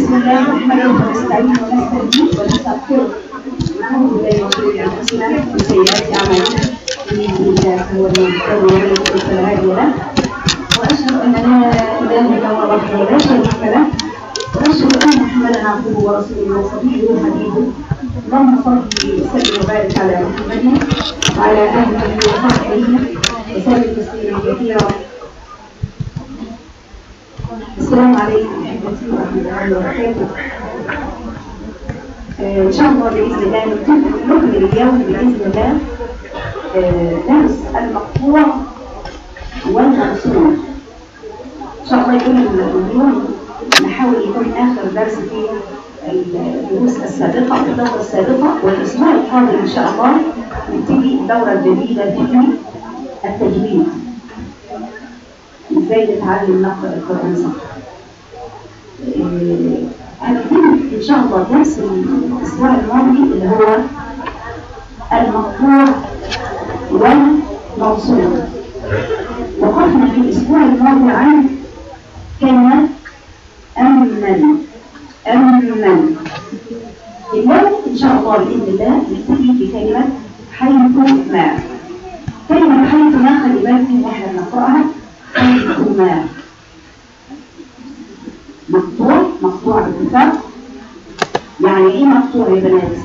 بسم الله نحمده ونستعينه ونستهديه ونستغفره ونعوذ بالله من شرور انفسنا ومن سيئات اعمالنا من يهده الله فهو المهتدي ومن يضلل فلا هادي له واشهد ان لا اله الا الله وحده لا شريك له واشهد ان محمدا عبده ورسوله وصفيه وحبيبه اللهم صل وسلم وبارك على محمد وعلى اله وصحبه وسلم تسليما كثيرا السلام عليكم احبتي ورحمه الله وبركاته آه، ان شاء الله باذن الله نكمل اليوم باذن الله آه، درس المقطوع والمقصور ان شاء الله يكون اليوم نحاول يكون اخر درس في الدروس السابقه او الدوره السابقه والاسبوع القادم ان شاء الله نبتدي الدوره الجديده في التجويد ازاي نتعلم نقرا القران صح هنبتدي ان شاء الله درس الاسبوع الماضي اللي هو المقطوع والموصول وقفنا في الاسبوع الماضي عن كلمه امن امن اليوم ان شاء الله باذن الله نبتدي بكلمه حيث ما كلمه حيث ما خلي بالك ان احنا بنقراها حيث ما مقطوع مقطوع باتفاق يعني ايه مقطوع يا بنات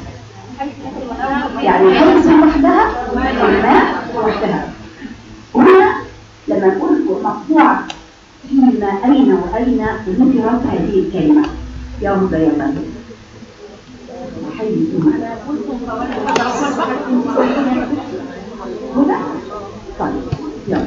يعني حيث لوحدها وما لوحدها هنا لما نقول مقطوعة فيما أين وأين ذكرت هذه الكلمة يا هدى يا بنات حيث ما هنا طيب يلا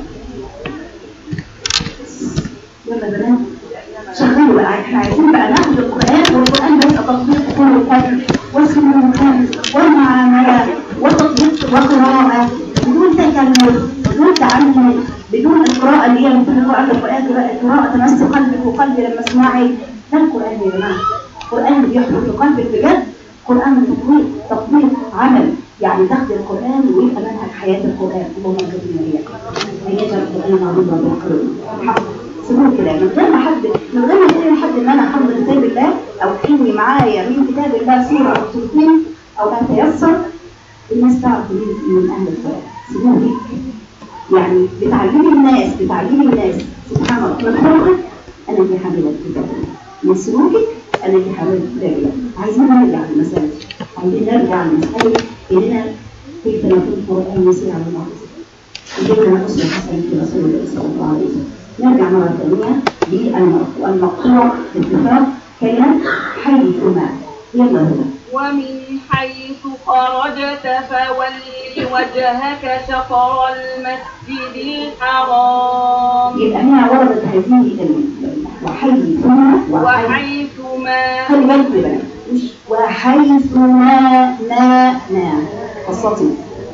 يلا بنات شغلوا بقى احنا عايزين بقى ناخد القرآن والقرآن ده يبقى تطبيق كل القدر وسموه ومعاملة وتطبيق وقراءة بدون تكلف بدون تعلم بدون القراءة اللي هي مثل قراءة القرآن قراءة تمس قلبك وقلبي لما اسمعي ده القرآن يا جماعة القرآن بيحضر في قلبك بجد قرآن تطبيق تطبيق عمل يعني تاخد القرآن ويبقى منهج حياة القرآن اللهم ارزقنا اياك ان يجعل القرآن عظيما بالقلوب سيبوه كده من غير ما حد من غير ما يقول لحد ان انا حافظ كتاب الله او اني معايا من كتاب الله سوره او سورتين او ما تيسر الناس تعرف مين من اهل القران سيبوه هيك يعني بتعلمي الناس بتعلمي الناس سبحان الله من خلقك انا في حبيبه كتاب الله من سلوكك انا في حبيبه كتاب الله عايزين نرجع للمسألة عايزين نرجع لمسألة اننا كيف نكون القران يسير على الله كيف نقص الحسن في رسول الله صلى الله عليه وسلم نرجع مرة ثانية للمقطوع اتفاق كلمة حيثما يلا هنا ومن حيث خرجت فول وجهك شطر المسجد الحرام يبقى هنا وردت هذه الكلمة وحيثما وحيثما خلي بالك يا بنات مش وحيثما ما ما قصتي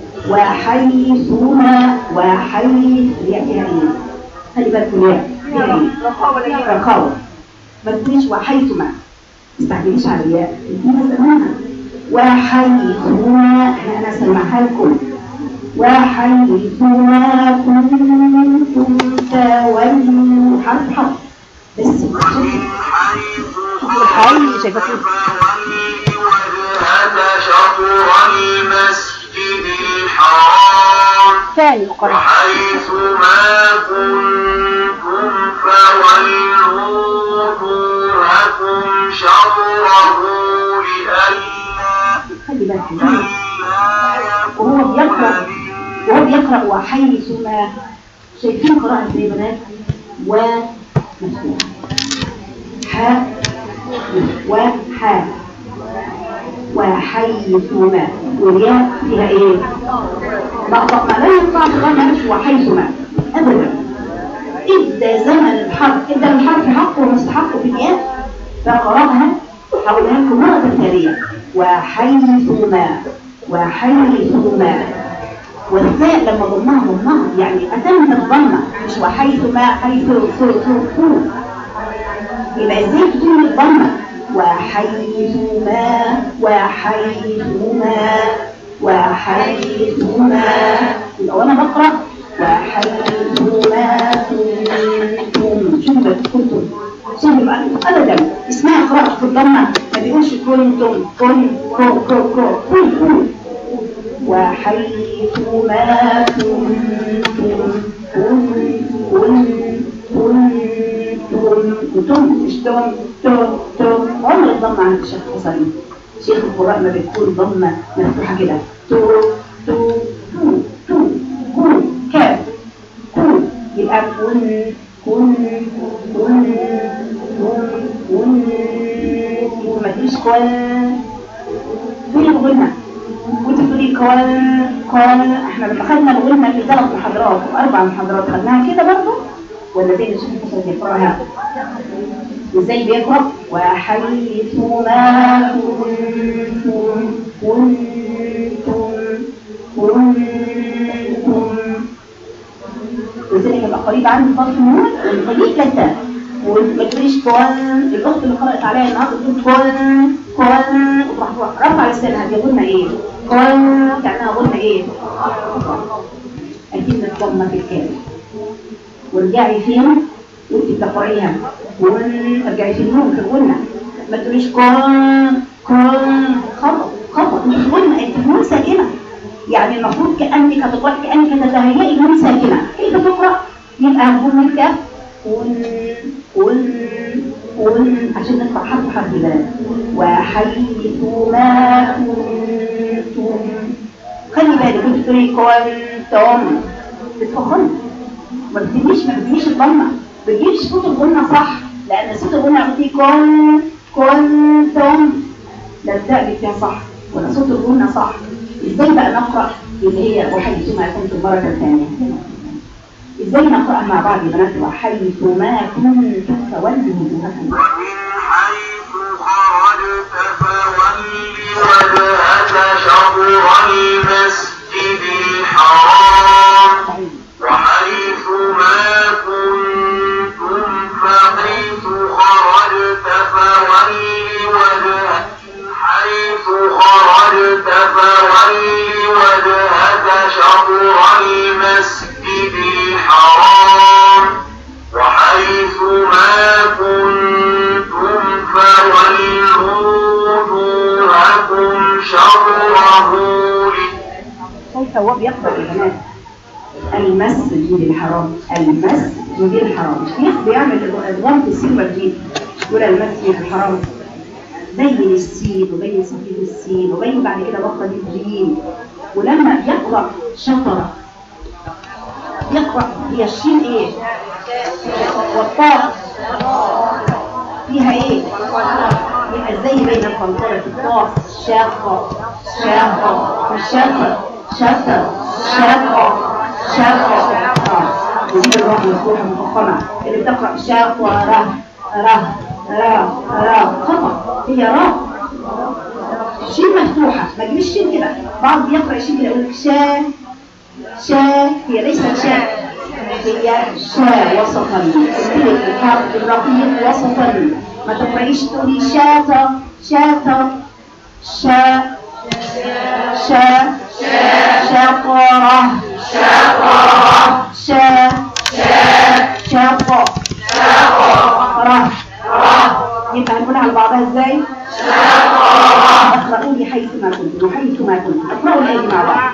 وحيثما وحيث يعني ايه خلي بالكم يا رخاوة ما تقوليش وحيثما ما تستعجليش على الياء ادينا زمانها وحيثما احنا انا اسمعها لكم وحيثما كنتم تولوا حرف حرف بس شوفي الحي شايفه كده وجهك شطر المسجد الحرام ثاني القرآن وحيث ما كنتم فولوا وجوهكم شطره لئلا خلي بالك وهو بيقرأ وهو بيقرأ وحيثما شايفين قراءة زي بنات و مفتوح ح وح وحيثما والياء فيها ايه؟ لحظة ما لا ينفع تغنى مش وحيثما ابدا ادى زمن الحرف ادى الحرف حقه ومستحقه في الياء فقرأها حولها لكم مرة ثانية وحيثما وحيثما والثاء لما ضمها ضمها يعني أتم الضمة مش وحيثما حيث سو سو سو يبقى ازاي تكون الضمة وحيثما وحيثما وحيثما يبقى وانا بقرأ وحيثما كنتم شوفوا كنتم شوفوا ابدا اسمها بيقرأش في الضمة ما بيقولش كنتم كن كو كو كو كن كن وحيث ما كنتم كن كن كنتم كنتم مش تم تم تم عمر الضمة عند الشيخ حسني شيخ القراء ما بتكون ضمة مفتوحة كده تو تو تو تو كن كاف كن يبقى كن كن كن كن كن وما تجيش كن فين الغنى كنت بتقولي كل كل احنا لما خدنا الغنى في ثلاث محاضرات واربع محاضرات خدناها كده برضه ولا زي اللي الشيخ حسن بيقراها ازاي بيقرا وحيث ما كنتم كنتم كنتم لذلك يبقى قريب عندي فرق النون والقريب للتاء وما تقوليش كون الاخت اللي قرات عليها النهارده تقول كون كون وتروح رفع لسانها دي غنى ايه؟ كون كانها غنى ايه؟ اكيد الضمه في الكامل وارجعي فين؟ وانت بتقرأيها كون ارجعي في النون في الغنى ما تقوليش كون كون خطأ خطأ انت في غنى انت في نون ساكنه يعني المفروض كانك هتقرأ كانك تتهيئي نون ساكنه كيف تقرأ؟ يبقى غنى الكاف كن كن كن عشان نقرأ حرف حرف بلد وحيث ما كنتم خلي بالك كنت تقولي كنتم بتفخمي ما بتجيبيش ما بتجيبيش الضمه ما بتجيبش صوت الغنى صح لان صوت الغنى عملتي كن كنتم لا الداء فيها صح ولا صوت الغنى صح ازاي بقى نقرا اللي هي وحيث ما كنتم المره الثانيه ازاي نقرأها مع بعض يا بنات وحيث ما كنتم فولوا وجوهكم ومن حيث خرجت فول وجهك شطر المسجد الحرام وحيث ما كنتم فحيث خرجت فول وجهك حيث خرجت فول وجهك شطر المسجد الحرام وحيث ما كنتم فولوا وجوهكم شطره كيف هو بيقرأ يا بنات المسجد الحرام المسجد الحرام الشيخ بيعمل الادغام في السين والجيم يقول المسجد الحرام بين السين وبين صفيف السين وبين بعد كده بقى دي الجيم ولما يقرأ شطر يقرأ هي الشين ايه والطاء فيها ايه يبقى ازاي بين القنطرة الطاء شاقة شاقة شاقة شاقة شاقة شاقة آه. ودي الراء مفتوحة مفخمة اللي بتقرأ شاقة را را را را خطأ هي راء شين مفتوحة ما تجيبش شين كده بعض بيقرأ شين كده يقول شا شا هي ليست شا هي شا وسطا تبتدي الحرف الرقيق وسطا ما تقرأيش تقولي شاطة شاطة شا شا شاقرة شاقرة شا شاقة شاقرة يبقى هنقولها على بعضها ازاي؟ اقرأوا لي حيث ما كنتم وحيث ما كنتم اقرأوا الآية دي مع بعض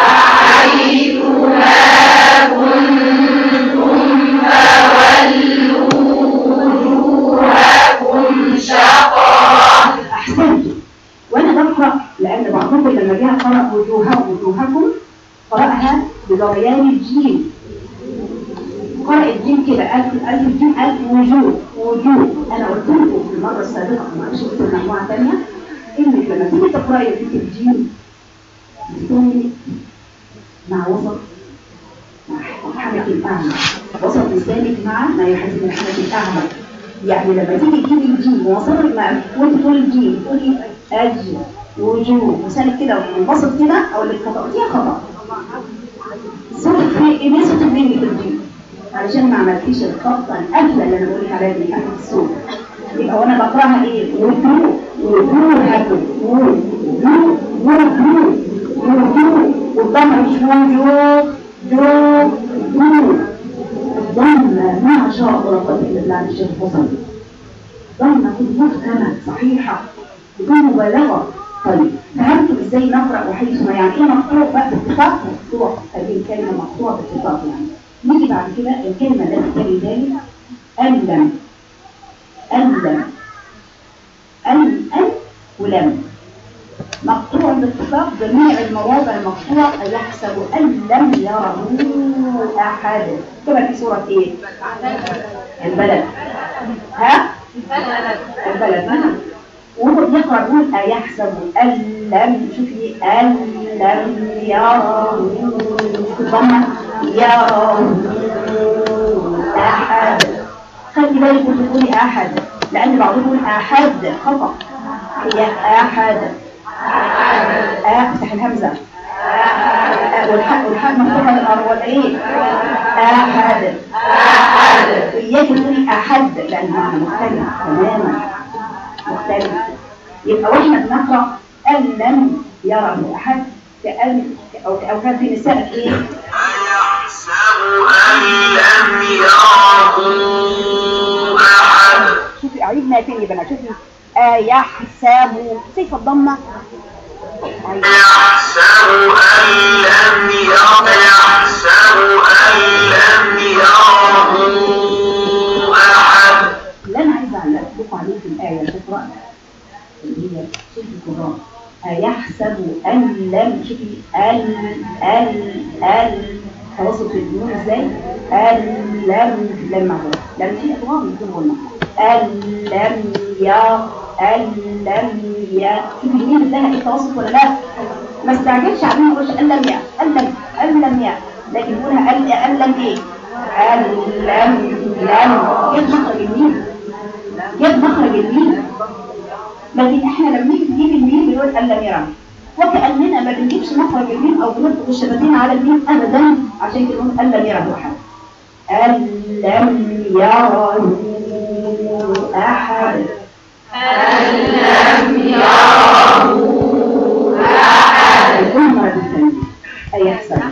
أحسنتم وأنا بقرأ لأن بعضكم لما جاء قرأ وجوها وجوهكم قرأها بضريان الجيم قرأ الجيم كده ألف ألف الجيم ألف وجوه وجوه أنا قلت لكم في المرة السابقة ما أعرفش قلت مجموعة ثانية إنك لما تيجي تقرأي بنت الجيم بتقولي مع وسط مع حنك الأعمى وسط لسانك مع ما يحزن من حنك الأعمى يعني لما تيجي تجيبي الجيم ووصلك مع وانت تقولي الجيم تقولي أج وجوه لسانك كده ومنبسط كده أو اللي خطأ دي خطأ صوتك في ايه صوتك مني في الجيم علشان ما عملتيش الخطة القفلة اللي أنا بقولك عليها دي قفلة الصوت يبقى وانا بقراها ايه وجوه وجوهكم وجوه وجوه وجوه والضمه مش وجوه جو جو الضمه ما شاء الله لا قوه الا بالله الشيخ حسن ضمة محكمة صحيحة بدون مبالغة طيب فهمتوا ازاي نقرأ وحيثما يعني ايه مقطوع بقى باتفاق مقطوع هذه الكلمة مقطوع باتفاق يعني نيجي بعد كده الكلمة التي تلي ذلك ألم ألم أل أل ولم مقطوع باتفاق جميع المواضع المقطوع يحسب أن لم يره أحد كما في سورة إيه؟ البلد ها؟ البلد نعم وهو بيقرأ يقول أيحسب أن لم شوفي أن لم يره ضمن يره أحد خلي بالك تقولي أحد لأن بعضهم يقول أحد خطأ هي أحد افتح الهمزة آه، والحق والحق مفتوحة للأرض والإيه أحد أحد إياك تقولي أحد لأن معنى مختلف تماما مختلف يبقى واحنا بنقرأ أن لم يره أحد كأن أو أو كان في نساء إيه أيحسب أن لم يره أحد شوفي أعيدنا تاني يا بنات شوفي أيحسب كيف الضمة أيوة. يحسب أن لم يره يحسب أن لم يره أحد اللي انا عايزه اعلق لكم عليه في الايه تقرا اللي هي سوره القران ايحسب ان لم شوفي ال ال ال تواصل في النون ازاي ان لم لم معروف لم في ادوار يكون قلنا ان لم يا ان لم يا شوفي مين لها ايه تواصل ولا لا ما استعجلش عليه ما يقولش ان لم يا ان لم ان لم يا لكن يقولها ان ان لم ايه ان لم لم جاب مخرج الميم جاب مخرج الميم لكن احنا لما نيجي نجيب الميم بنقول ان لم يرى وكاننا ما بنجيبش مخرج الميم او بنطلق الشفتين على الميم ابدا عشان كده نقول ان لم يره احد ان لم يره احد الأم مرة بالثانية أيحسب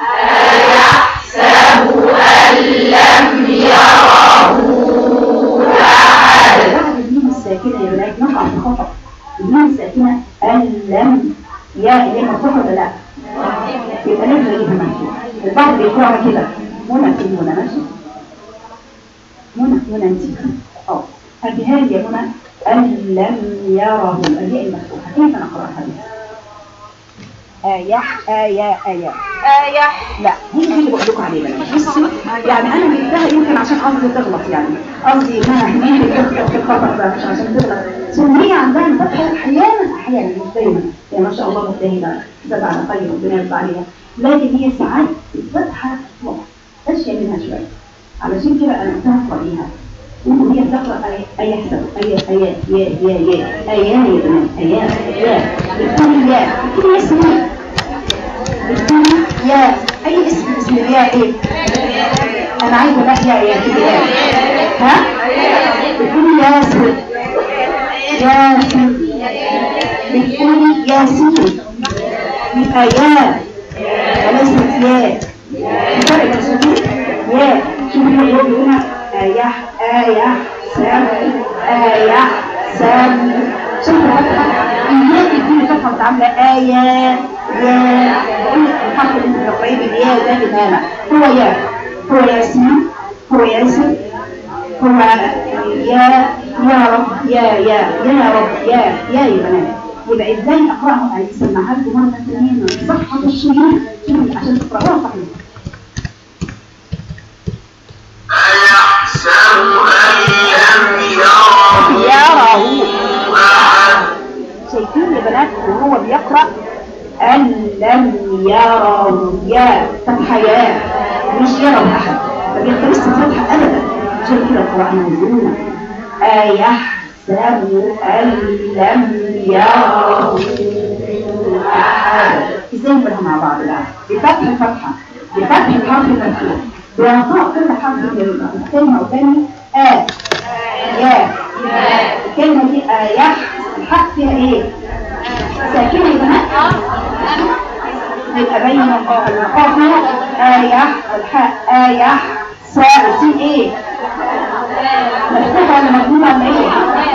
بعد الميم الساكنة يا بنات نقع في خطأ الميم الساكنة أن لم يا هي مفتوحة ولا لا؟ يبقى لازم نجيبها مفتوحة البعض بيقراها كده منى في منى ماشي منى منى انت اه هاتيها لي يا منى أن لم يره الياء المفتوحة كيف نقرأها دي؟ آية آية آية آية لا هي دي اللي بقول لكم عليها بصي يعني انا جبتها يمكن عشان قصدي تغلط يعني قصدي ان انا هنيه اللي في الخطا ده مش عشان تغلط ثم هي عندها الفتحه احيانا احيانا مش دايما هي ما شاء الله مجتهده زاد على خير ربنا يرضى عليها لكن هي ساعات الفتحه اشياء منها شويه علشان كده انا قلتها اقرأيها وهي بتقرا آية- اي يحسب اي ايات يا يا يا ايام يا بنات ايام يا بتقول يا كده اسمها بتقول يا اي اسم اسم يا ايه انا عايزه لا يا يا كده يا ها بتقولي ياسر ياسر بتقولي ياسين يبقى يا وليست يا الفرق بين الصوتين يا شوفي هو بيقول آية آية سام آية سام شوفي الفتحة إياك تديني فتحة متعاملة آية يا بقول لك الحرف اللي انت بتقرأيه بالياء ده تماما هو يا هو ياسين هو ياسر هو يا يا رب يا يا يا رب يا يا يا بنات يبقى ازاي اقراها اسمعها لكم مره ثانيه من صفحه الشريط شوفي عشان تقراوها صحيح أيحسب أن لم يره يره أحد شايفين يا بنات وهو بيقرا ان لم يروا يا فتحه يا مش يروا احد ما بيختلفش الفتحه ابدا عشان كده القران يقولون ايحسب ان لم يروا احد ازاي نقولها مع بعض بقى بفتح الفتحه بفتح الحرف المفتوح بإعطاء كل حرف من كلمة أو كلمة آ يا الكلمة دي آية الحق فيها إيه؟ ساكنة يا بنات يبقى بين القاف آية والحاء آية ساء سين إيه؟ مفتوحة ولا مضمومة ولا إيه؟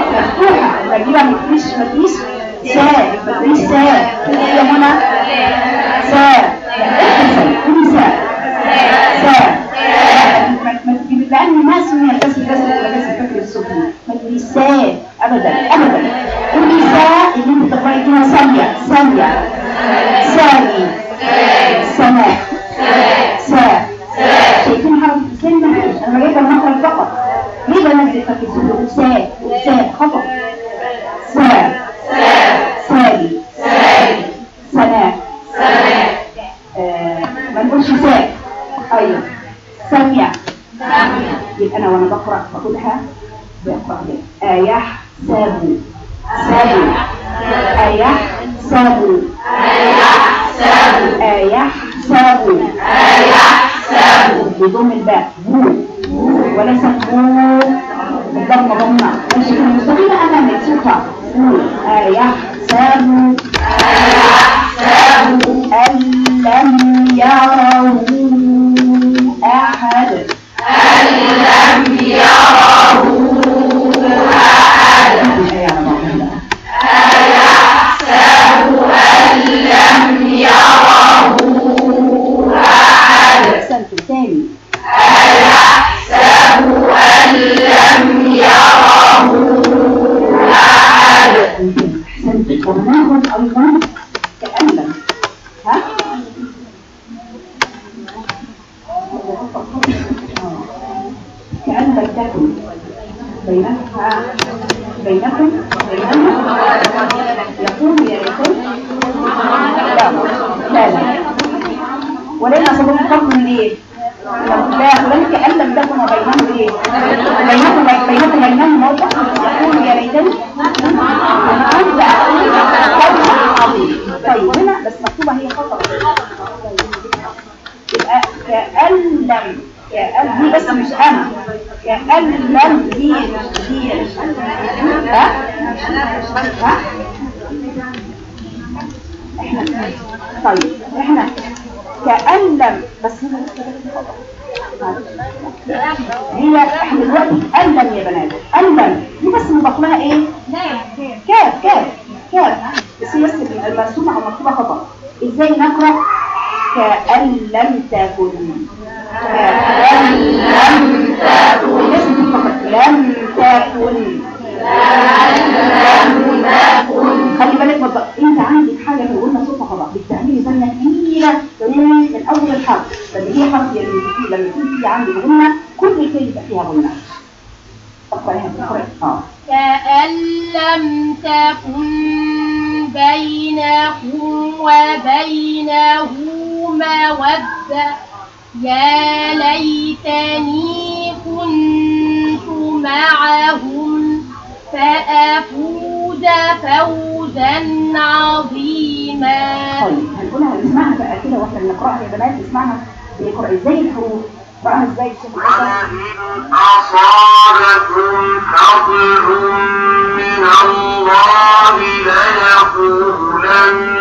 ما تقولي سا ابدا ابدا قولي سا اللي انت بتقراي فيها ثانيه ثانيه ثاني سماء سا شايفين حرف الكلمه انا جايبه المخرج فقط ليه بنزل تركيزون سا سا خطا سا سالي سناء آه، ما نقولش ساء ايوه سامية يبقى انا وانا بقرا بقولها بقرا كده ايح سابو سابو ايح سابو ايح سابو بضم الباء بو وليس بو بالضم ضمة ماشي كده مستقيمة انا مكسوفة بو ايح سابو أن لم يره أحد أن لم يره أحد أحسنت تاني أحسنت وناخد أيضا تألم ها؟ كأن لم تكن بينها بينكم بيننا يقول يا ريتم لا لا لا ولن أصبح الفضل من إيه؟ لا ولن كأن لم تكن بينهم إيه؟ بينكم بينكم بينهم موضع يقول يا ريتني كنت أقول قول عظيم طيب هنا بس مكتوبة هي خطأ يبقى كأن لم كأن دي بس مش أنا كأن لم دي دي ها ها احنا طيب احنا كأن لم بس هنا لسه بس خطأ. هي احنا دلوقتي أن لم يا بنات أن لم دي بس مضاف لها ايه كاف كاف كاف بس هي بس المرسومة او مكتوبة خطأ ازاي نقرأ كأن لم تكن كأن لم تكن لازم دي فقط لم تكن خلي بالك مض... انت عندك حاجه لو قلنا صوتها خطا بتعملي ثانيه كبيره تمام من اول الحرف لما هي حرف يعني لما يكون في عندك غنه كل كلمه يبقى فيها غنه اقراها اقراها اه كأن لم تكن بينهم وبينه مودة يا ليتني كنت معهم فأفوز فوزا عظيما طيب هنقولها نسمعها بقى كده واحنا بنقراها يا بنات نسمعها بنقرا ازاي الحروف بقراها ازاي الشيخ حسن ولئن أصابكم فضل من الله ليقولن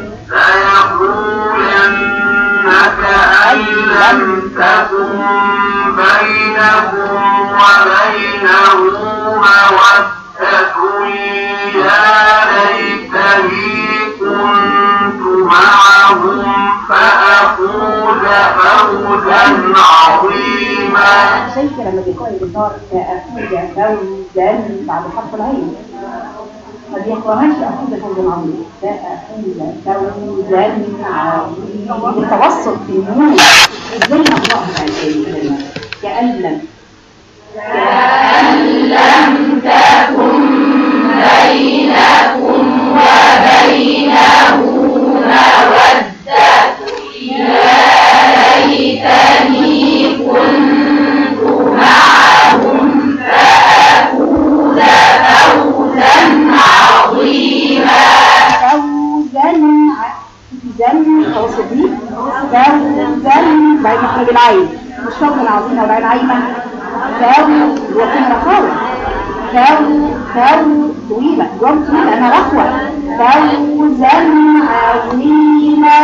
ليقولن كأن لم تكن بينكم وبينه مودة يا ليتني كنت معهم فأفوز فوزا عظيما شايفه لما بيقرا الجزار كأفوز فوزا بعد حرف العين ما بيقراهاش أفوز فوزا عظيما فأفوز فوزا عظيما التوسط في النون ازاي نقراها بقى الكلمة كأن لم فوزا ع- زن توسط دي فوزا بعد مخرج العين مش فوزا عظيما وبعد عيمة فو وكنا رخاوة فو فو طويلة جواب طويلة أنا رخوة فوزا عظيما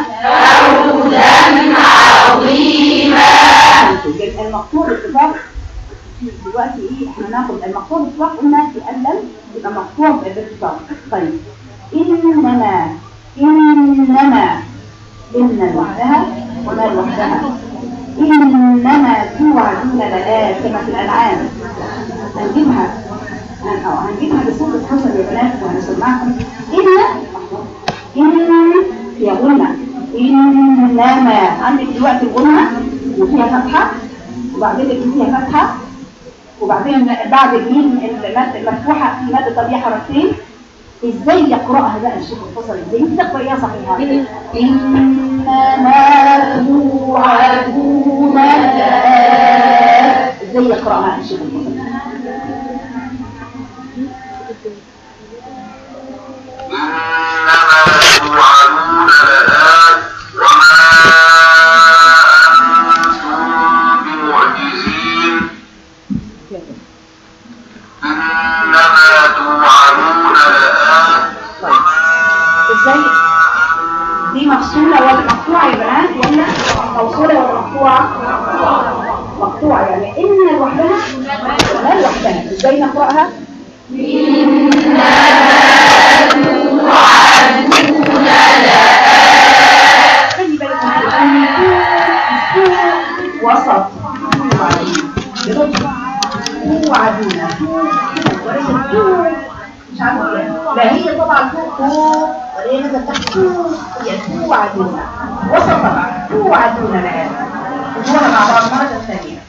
فوزا عظيما المقصود اتفاق دلوقتي ايه احنا ناخد المقصود اتفاق قلنا في ألم يبقى مقصود بالاتفاق طيب إنما إنما إن لوحدها وما لوحدها إنما توعدون لآت كما في الأنعام هنجيبها هن- أو هنجيبها بصورة حسن يا بنات وهنسمعكم إن إن هي غنى إنما عندك دلوقتي الغنى وفيها فتحة وبعدين اللي فيها فتحة وبعدين بعد الميم المادة المفتوحة في مادة طبيعية حركتين ازاي يقرأها بقى الشيخ الفصل ازاي انت تقرأيها صحيحة انما توعدون لآت ازاي يقرأها الشيخ الفصل إنما توعدون لآت وما أنتم بمعجزين إنما توعدون لآت ازاي دي مفصولة ولا مقطوعة يا بنات ولا موصولة ولا مقطوعة مقطوعة يعني إن لوحدها لا لوحدها ازاي نقرأها خلي بالك من السوق وسط توعدون وليس تو مش عارفه ليه. لا هي طبعا فوق فوق ولا هي نزلت تحت فوق هي توعدون وسط طبعا توعدون الآن نقولها مع بعض مرة ثانية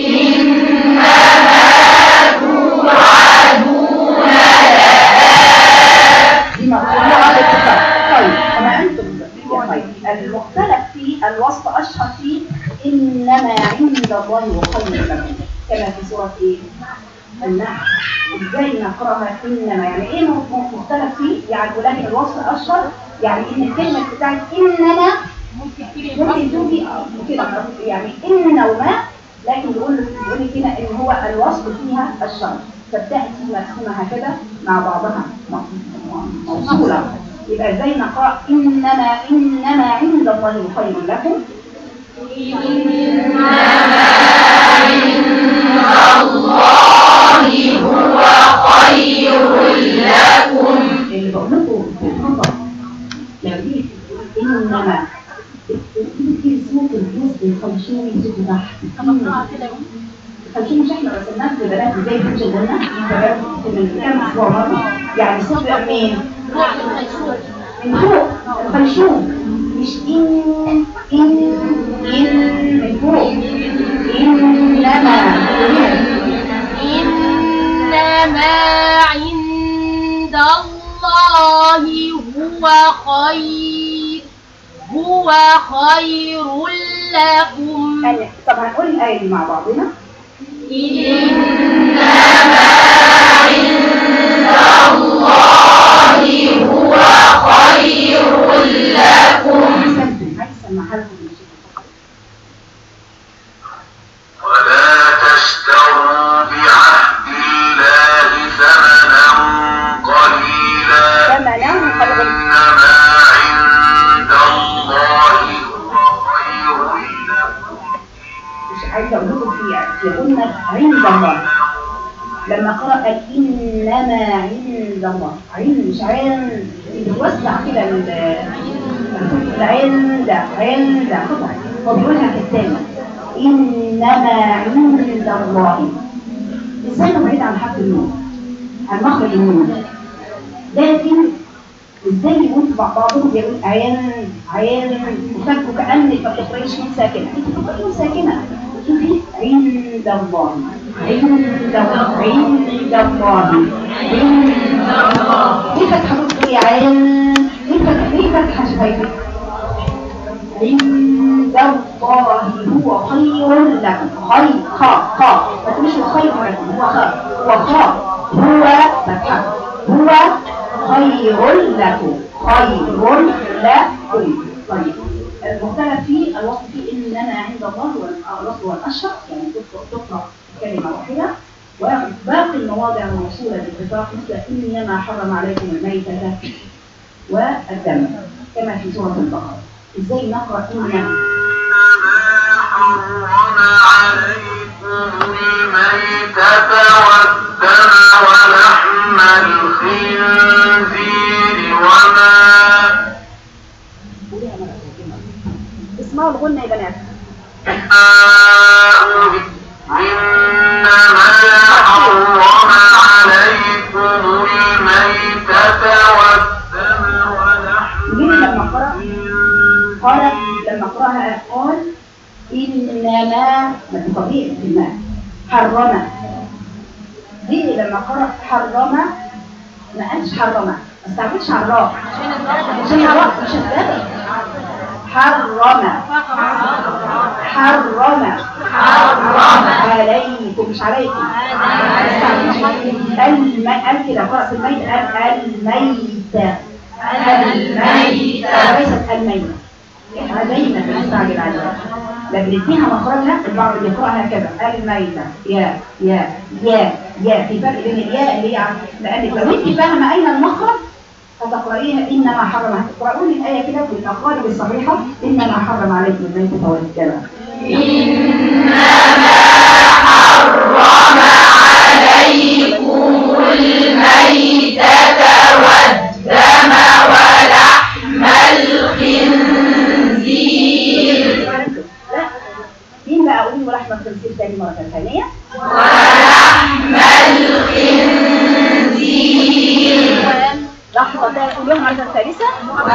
دي مقطوعة بالاتفاق. طيب أما أنتم يا طيب المختلف في الوصف أشهر فيه إنما عند الله خير لكم كما في سورة إيه؟ النحل ازاي نقراها انما يعني ايه م- مختلف فيه يعني ولكن الوصف اشهر يعني ان الكلمه بتاعت انما ممكن تجي كده يعني ان وما لكن بيقول لك بيقول لك هنا ان هو الوصف فيها الشر فتاتي مرسومه هكذا مع بعضها م- م- موصوله يبقى ازاي نقرا انما انما عند الله خير لكم اللي بقول لكم بالخطأ يعني انما في صوت الجزء الخمسوني صوت تحت الخمسوني مش احنا رسمناه في بنات ازاي في شغلنا من كام اسبوع مره يعني صوت بقى منين؟ من فوق الخيشوم مش إن إن إن من فوق إنما إنما عند الله هو خير هو خير لكم أنا- طب هنقول الآية دي مع بعضنا أحسنتم أحسن محلكم من الشيء ولا تشتروا بعهد الله ثمنا قليلا ثمنا قد إنما عند الله هو خير لكم مش عايزة أقول لكم في في قلنا عند الله لما قرأ إنما عند الله عند مش عند بتوسع كده ال- العند عند قطع هو بيقولها كالتاني إنما عند الله إزاي نبعد عن حرف النون عن مخرج النون لكن ازاي يقول مع بعضهم بيقول عين عين وفاكروا كأنك ما بتقرأيش من ساكنة انت بتقرأي من ساكنة شوفي عند الله عند الله عند الله عند الله ليه فتحة بتقولي عين ليه فتحة ليه فتحة شفايفك عند الله هو خير لكم خير خاء خاء ما تقوليش هو خير لكم هو خاء هو خاء هو فتحة هو خير لكم خير لكم طيب المختلف فيه الوصف فيه انما عند الله هو الوصف هو الاشهر يعني تقرا تقرا كلمه واحده وباقي المواضع الموصوله بالاتفاق مثل انما حرم عليكم الميته والدم كما في سوره البقره ازاي نقرا انما إنما حرم عليكم الميتة والدم ولحم الخنزير وما قوليها مرة كده. اسمعوا الغنى يا بنات أهل إنما حرم اقراها قال انما ما طبيعي في الماء حرم دي لما قرأ حرم ما قالش حرم ما استعملش على الراء عشان الراء مش هتبقى حرم حرم حرم عليكم مش عليكم الم قال كده قرأ في الميت قال الميت الميت وليست الميت دايما بنستعجل عليها لكن اديها مخرجها البعض بيقراها كذا الميتة يا يا يا يا في فرق بين الياء اللي هي لانك لو انت فاهمه اين المخرج فتقرأيها إنما حرم تقرأون الآية كده في المقالب الصحيحة إنما حرم عليكم الميتة والدم لا مين بقى أقول ولحم الخنزير تاني مرة ثانية ولحم لحظة تانية قولوها مرة ثالثة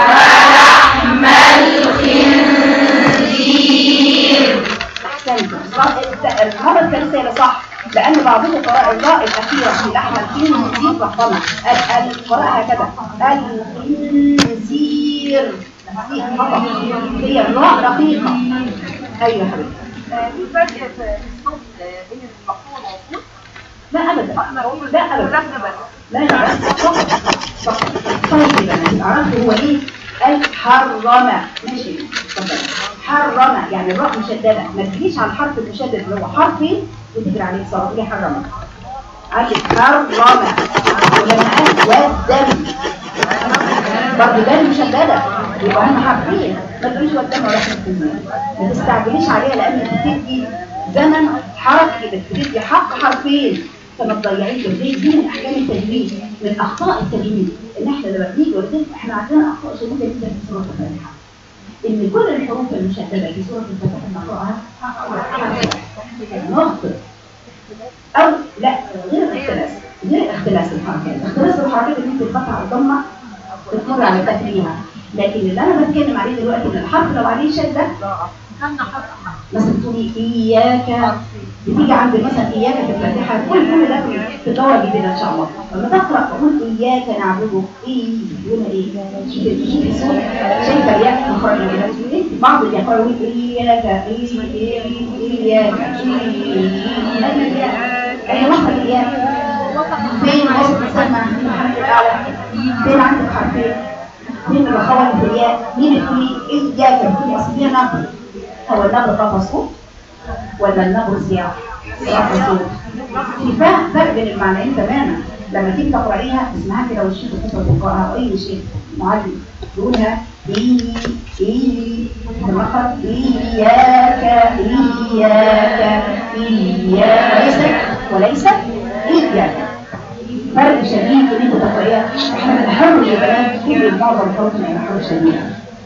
أحسنتم صح المرة الثالثة هي صح لأن بعضهم قرأ الراء الأخيرة في لحم الخنزير فخمة القراءة هكذا الخنزير تحقيق خطأ هي الراء رقيقة أيوة يا حبيبي في فرق في الصوت بين المقطوع والموصول لا أبدا لا أبدا الرفع بس لا لا بس فقط فقط طيب يبقى عرفت هو ايه قال حرم ماشي اتفضل حرم يعني الراء مشدده ما تجيش على الحرف المشدد اللي هو حرفين وتجري عليه صار ليه حرم قال حرم ولما قال والدم برضه دم مشدده يبقى هم حرفين ما تقوليش والدم ولا احنا ما تستعجليش عليها لان بتدي زمن حركي بتدي حق حرفين فما تضيعيش دي دي من احكام التجويد من اخطاء التجويد ان احنا لما بنيجي ولذلك احنا عندنا اخطاء شديده جدا في سوره الفاتحه ان كل الحروف المشدده في سوره الفاتحه نقراها نخطئ او لا غير الاختلاس غير اختلاس الحركات اختلاس الحركات اللي انت بتقطع الضمه بتمر على تكريمها لكن اللي انا بتكلم عليه دلوقتي ان الحرف لو عليه شده مثلا تقولي اياك بتيجي عند مثلا اياك في الفاتحه كل كل ده في الدوره الجديده ان شاء الله لما تقرا تقول اياك نعبد ايه يقول ايه شوفي شوفي الصوت شايفه الياء مخرج كده بعض اللي يقرأ يقول اياك ايه ايه اياك اي لحظه الياء فين وسط السمع الحرف الاعلى فين عندك حرفين فين الرخاوه في الياء مين اللي اياك في اصليه نقل هو النبض طاقة صوت ولا النبض سياح سياح صوت في فرق فرق بين المعنيين تماما لما تيجي تقرأيها اسمها كده والشيخ الحصة تقرأها أي شيء معلم يقولها إي إي المخرج إياك إياك إياك وليست وليست إياك فرق شديد ان انت تقرأيها احنا بنحاول يا بنات كل معظم الحروف ما نحاول شديد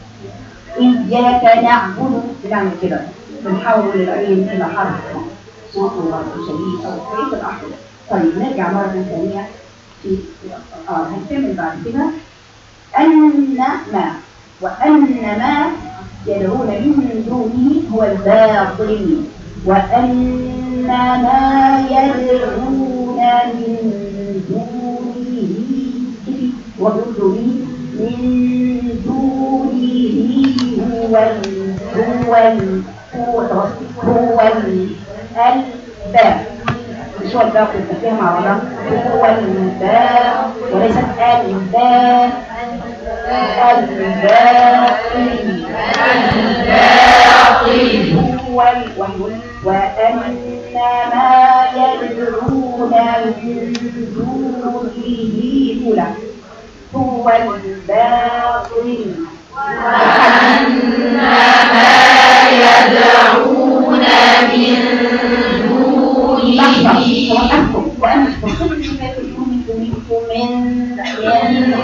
إياك نعبد بنعمل كده بنحول العين إلى حرف صوت شديد أو كيف الأحرف طيب نرجع مرة ثانية في آه هنكمل بعد كده أن ما وأن ما يدعون من دونه هو الباطل وأن ما يدعون من دونه ومن دونه من دونه هو ال هو ال هو هو الباب مش هو الباب اللي فيها مع بعض هو الباب وليست الباب الباطل الباطل هو ال- وأن ما يدعون من دونه أولى هو الباطل لحظة وقفكم وأنتم كل ما تدعون من يعني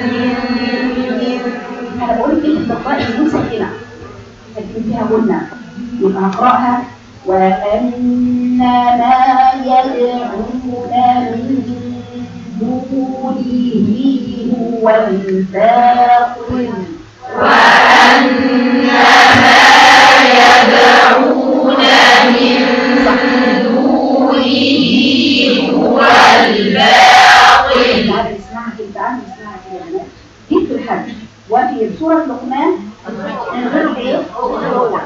أنا بقول لك أنت تقرأي بدون سكينة لكن فيها غنى يبقى هقرأها وأن ما يدعون من دونه هو الباطل وأن ما سورة لقمان من غير ايه؟ هو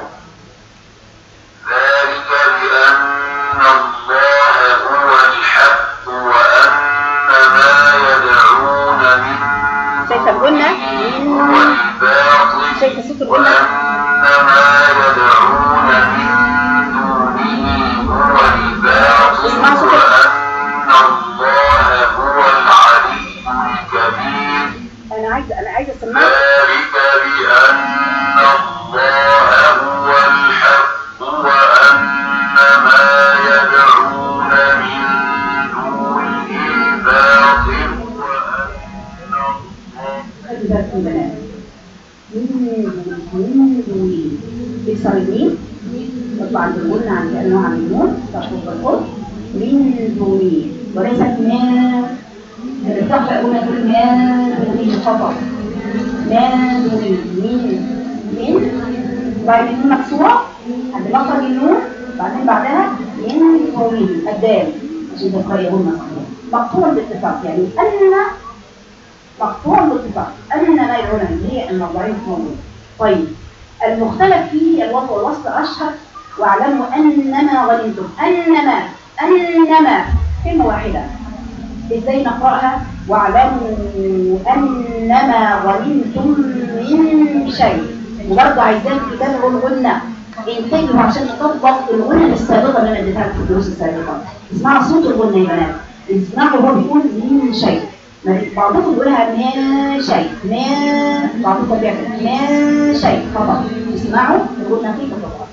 ذلك بأن الله هو الحق وأن ما يدعون من شايفة الجنة؟ هو الباطل شايفة صوت الجنة؟ وأن ما يدعون من دونه هو الباطل اسمع صوت وأن الله هو العلي الكبير انا عايزة انا عايزة اسمعها ذلك بأن الله هو الحق وأن ما يدعون من دونه الباطل وأن الله خلي بالكم بنات من من دوني بيكسر الميم يطلع عند الغنة عند انواع من النون تخفض بالقرب من دوني وليست ما الرفع قلنا تقول ما دوني خطأ ما دوني من من بعد النون مكسورة عند مخرج النون بعدين بعدها من دوني الدال عشان تقرأي هنا مقطوع بالاتفاق يعني أن مقطوع بالاتفاق أن ما يدعون هي الموضوعين موجود طيب المختلف فيه الوضع والوصل أشهر واعلموا أنما غنمتم أنما أنما كلمة واحدة إزاي نقرأها واعلموا أنما غنمتم من شيء وبرضه عايزاك تتابعوا الغنة انتبهوا عشان نطبق الغنة السابقة اللي أنا اديتها لكم في الدروس السابقة اسمعوا صوت الغنة يا بنات اسمعوا هو بيقول من شيء ما- بعضكم بيقولها ما شيء ما بعضكم بيعمل ما شيء خطأ اسمعوا الغنة كيف تقرأ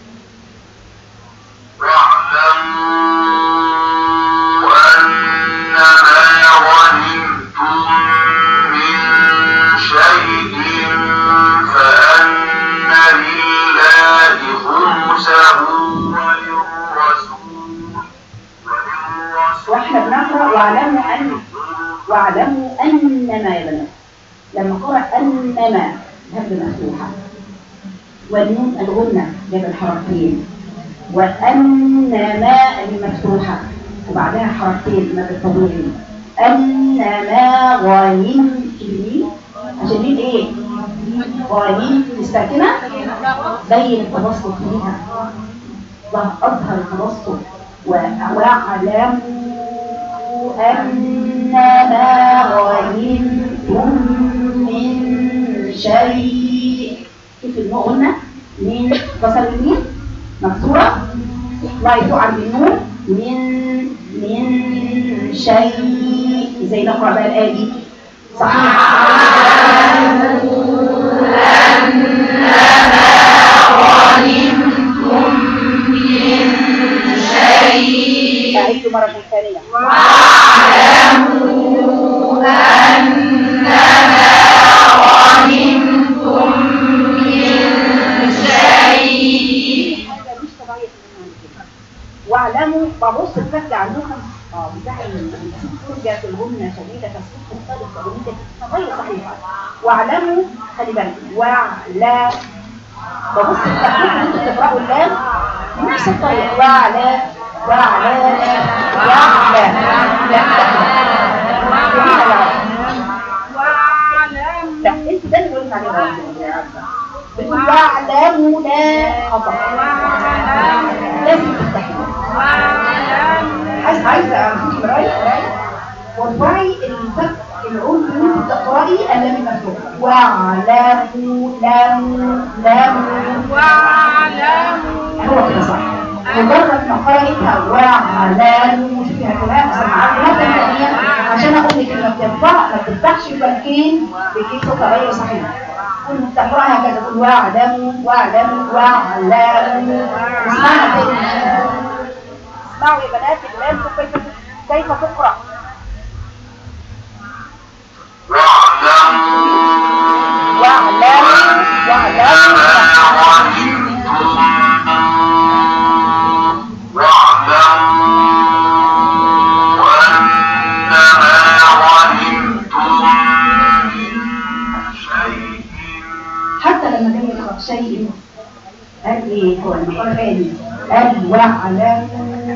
واعلموا أنما غنمتم من شيء فأن لله خمسه وللرسول وللرسول واحنا بنقرأ واعلموا أن واعلموا أنما يا بنات لما قرأ أنما همزة مفتوحة والنون الغنة جاب الحركتين وأنما المفتوحة وبعدها حركتين ما بالطبيعي أنما غنمتم عشان مين إيه؟ غنيم الساكنة بين التبسط فيها وأظهر التبسط واعلموا أنما غنمتم من شيء كيف النوع قلنا من كسر الميم مكسورة اطلعي فوق عند النون من من شيء ازاي نقرأ بقى الآية دي صحيح أعيد مرة ثانية حاجة مش طبيعية في الإيمان كده. واعلموا ببص الفتح عندكم اه بتاع ترجع الجملة شديدة تصفيق مختلف وجملة غير صحيحة واعلموا خلي بالك واعلا ببص الفتح انتوا بتقرأوا اللام نفس الطريقة واعلا واعلا واعلا لا جميلة يا رب. لا انت ده اللي قلت عليه غلط يا عبد. بتقول واعلموا لا خطأ لازم تفتحي عايز عايزه اعطيك مرايه مرايه وارفعي الفتح العود اللي انت تقراي اللام المفتوحه واعلموا لم لم هو كده صح مجرد ما قرأتها واعلموا شوفي هتلاقيها سمعات مرة ثانية عشان اقول لك لما بترفع ما بتفتحش البنكين بيجيب صوتها غير صحيح كل ما بتقراها هكذا تقول واعلموا واعلموا واعلموا اسمعها تاني اسمعوا يا بنات اللام كيف كيف تقرأ واعلموا واعلموا حتى لما جاي يقرأ شيء قال ايه هو المقام الثاني قال واعلموا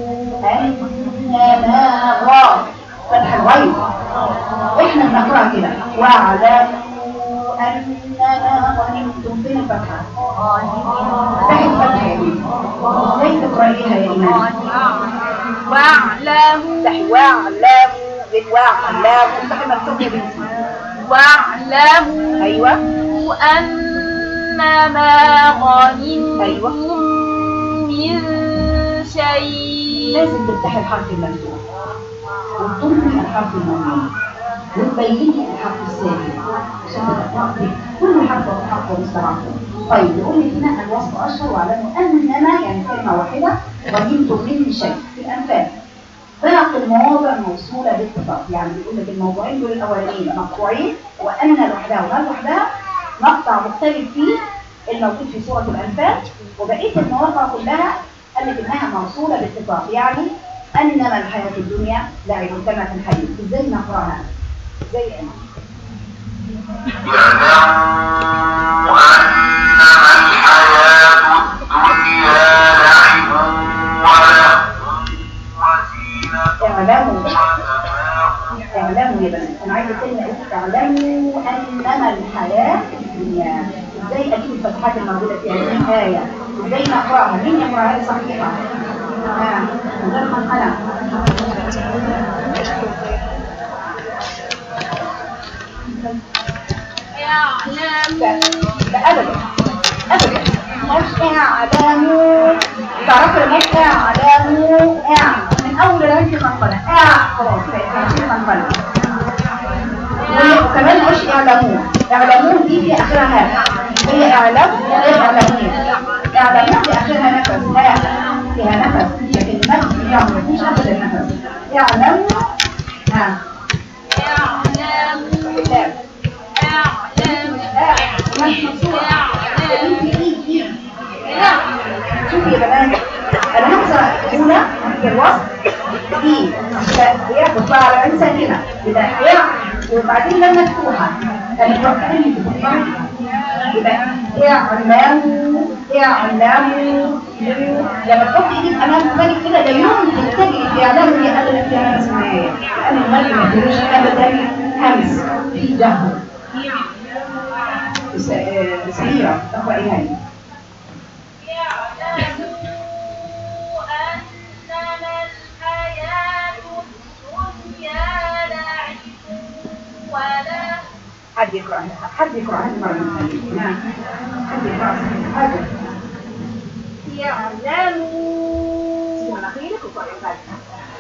انما غار فتح الغيب احنا بنقرأها كده واعلموا أنما غنمتم فين الفتحة؟ فتحة فتحة يا إيمان ازاي تقرأيها يا إيمان؟ واعلموا افتحي واعلموا واعلموا افتحي مكتوب يا بنتي واعلموا أيوة. أنما غنمتم أيوة. من شيء لازم تفتحي الحرف المفتوح وتضمي الحرف الممنوع وتبيني الحرف الساكن عشان تبقى تعرفي كل حرف وحرف ومستعرفه طيب يقول لك هنا الوصف اشهر واعلموا انما يعني كلمه واحده غنمتم من شيء في الانفال باقي المواضع موصوله باتفاق يعني بيقول لك الموضوعين دول الاولانيين مقطوعين وان لوحدها وما لوحدها مقطع مختلف فيه الموجود في سوره الانفال وبقيه المواقع كلها قال لك انها موصوله باتفاق يعني انما الحياه الدنيا لعب كما في الحديث ازاي نقراها زي ايه اعلموا أنما الحياة الدنيا لعب ولهو وزينة اعلموا وتفاخر اعلموا يا بنات انا عايزه كلمه اقول اعلموا انما الحياه الدنيا ازاي اجيب الفتحات الموجوده في هذه الايه ازاي نقراها مين يقراها لي صحيحه ها من غير قلم لا لا ابدا ابدا مش اعلموا تعرفوا لما اعلموا اع من اول رأيك منقلة اع خلاص رأيك منقلة وكمان مش اعلموا اعلموا دي في اخرها ها هي اعلم غير اعلمين اعلموا في اخرها نفس ها فيها نفس لكن النفس فيها مفيش ابدا نفس اعلموا ها اعلموا كتاب شوفي يا بنات الهمزه الاولى في الوسط دي هي بتطلع على عين ساكنه يبقى هي وبعدين لما مفتوحه كانت وقتين بتطلع يبقى اعلموا اعلموا لما تحط ايدك امام الملك كده لا يمكن تجري في اعلام هي ابدا فيها همس معايا لان الملك ما يديروش ابدا همس في جهر سميرة تقرأ إيه هاي حد يقرأ حد يقرأ هذه مرة من نعم حد يقرأ هذا يعلموا سيما نخيلك وقرأ الفاتحة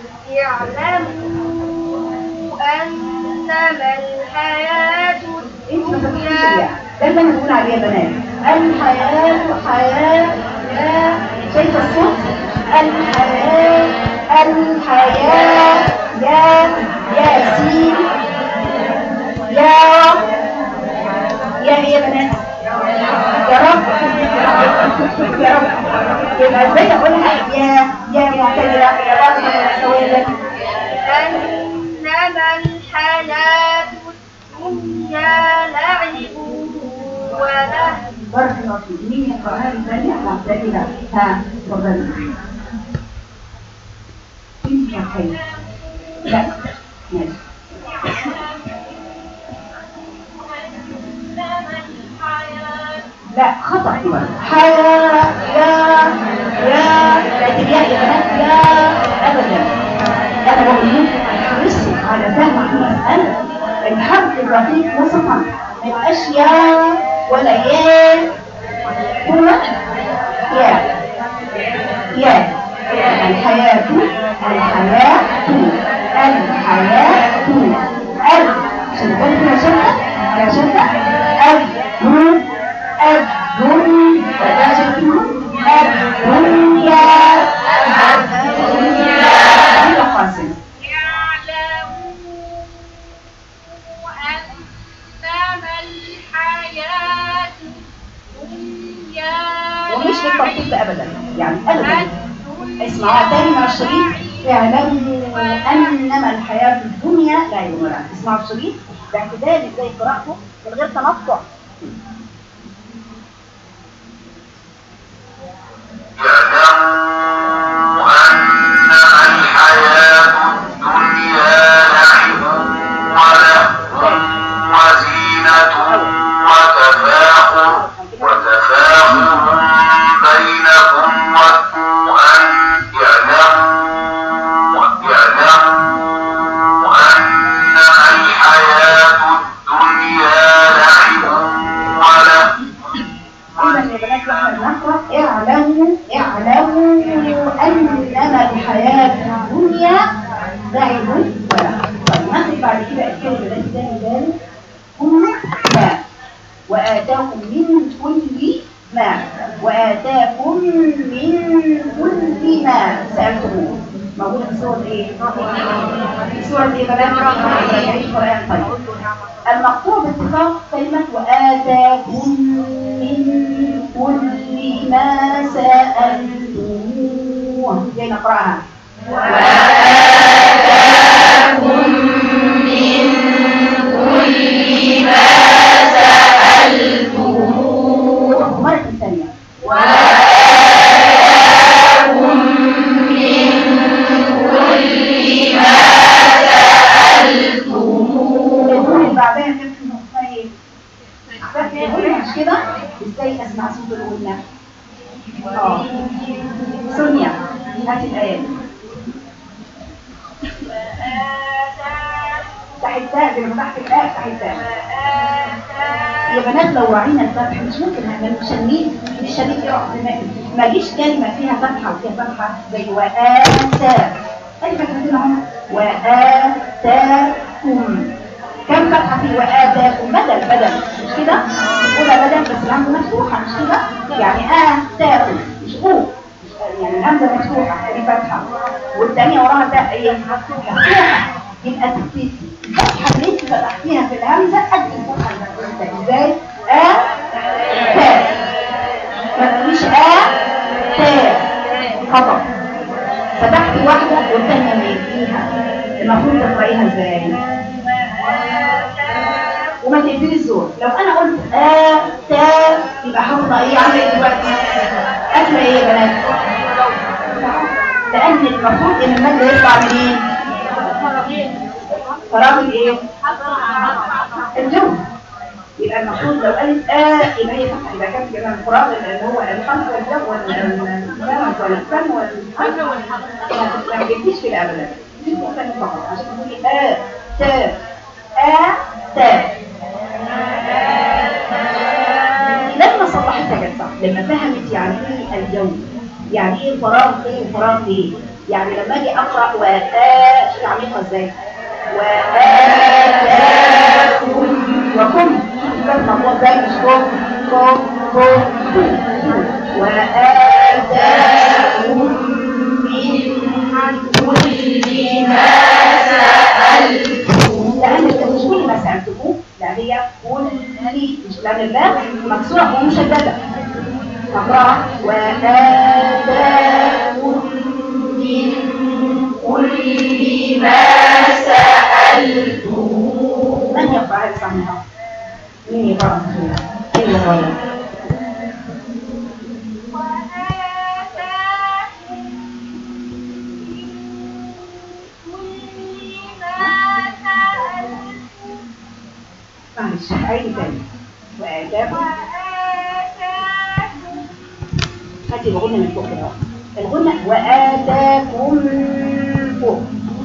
يعلموا أنما الحياة انت ما تفكرش الدنيا فيها ده اللي انا بقول عليه يا بنات الحياة حياة لا شايفة الصوت الحياة الحياة يا ياسين يا يا إيه يا بنات يا رب يا رب يبقى ازاي اقولها يا يا معتدلة يا راسمة سوية أنما الحياة الدنيا لعب وله بارك الله فيك مين يقرأها لي ثانية معتدلة ها اتفضلي انت يا خير لا ماشي لا خطأ كمان حياة يا يا لكن يا يا بنات يا أبدا أنا بقول لكم على فهم المسألة الحرف الرقيق وسطا ما يبقاش يا ولا يا هو يا يا الحياة الحياة الحياة ال عشان تقول فيها شدة فيها شدة ال نون الدنيا ده شايفينه الدنيا الدنيا أيوة قاسم يعلموا أنما الحياة الدنيا ومش بالترتيب ابدا يعني ابدا الدنيا اسمعوها تاني مع الشريط اعلموا انما الحياه الدنيا لا يمرع اسمعوا الشريط باعتدال ازاي قراءته من غير تنطع اعلموا أنما الحياة الدنيا لعب ولهو وزينة وتفاخر وآتاكم من كل ما وآتاكم من كل ما سألتموه موجود في سورة ايه؟ في سورة ايه بنات القرآن طيب المقطوع باتفاق كلمة وآتاكم من كل ما سألتموه زي نقرأها مرة ثانية الجملة اللي بعدها كانت اسمها ايه؟ الجملة مش كده؟ ازاي اسمع صوت الغنى؟ اه سونيا هاتي الآيات تحتها زي ما تحت الآية تحتها يا بنات لو راعينا الفتح مش ممكن احنا مش شاملين مش شاملين يقع دماغي ما جيش كلمة فيها فتحة وفيها فتحة زي وآتى أي فتحة كده هم وآتاكم كم فتحة في وآتاكم بدل بدل مش كده؟ أولى بدل بس الهمزة مفتوحة مش كده؟ يعني آتاكم مش أو يعني الهمزة مفتوحة دي فتحة والثانية وراها تاء ايه؟ مفتوحة يبقى تبتدي الفتحة اللي انت فتحتيها في الهمزة قد الفتحة اللي فتحتيها ازاي؟ آ تاء ما تقوليش آ تاء خطأ فتحت واحدة والثانية اللي فيها المفروض تقرأيها ازاي؟ وما تقفلي الزور لو انا قلت آ تا يبقى حافظة ايه عاملة ايه دلوقتي؟ قافلة ايه يا بنات؟ لان المفروض ان المد يطلع منين؟ فراغ الايه؟ الجو يبقى المفروض لو قالت آه يبقى هي فتحة يبقى كانت كمان الفراغ اللي هو الخمس والجو والفم والفم والفم ما جبتيش كده ابدا دي ممكن فقط عشان تقولي آه تا آه تا لما صلحتها جت صح لما فهمت يعني ايه الجو يعني ايه فراغ ايه وفراغ ايه يعني لما اجي اقرا وآ شوف عميقه ازاي وآتاكم وكم كم مقوى ازاي مش كم كم كم وآتاكم من كل ما سألتم لأن مش كل ما سألتموه لا هي كل مش لأن الله مكسورة ومشددة تقرأ وآتاكم من كل ما سألتم من يقرأ هذه الصحيحة؟ مين يقرأ الصحيحة؟ مين يقرأ؟ معلش عيد تاني وآتاكم هاتي الغنة من فوق كده الغنة وآتاكم فوق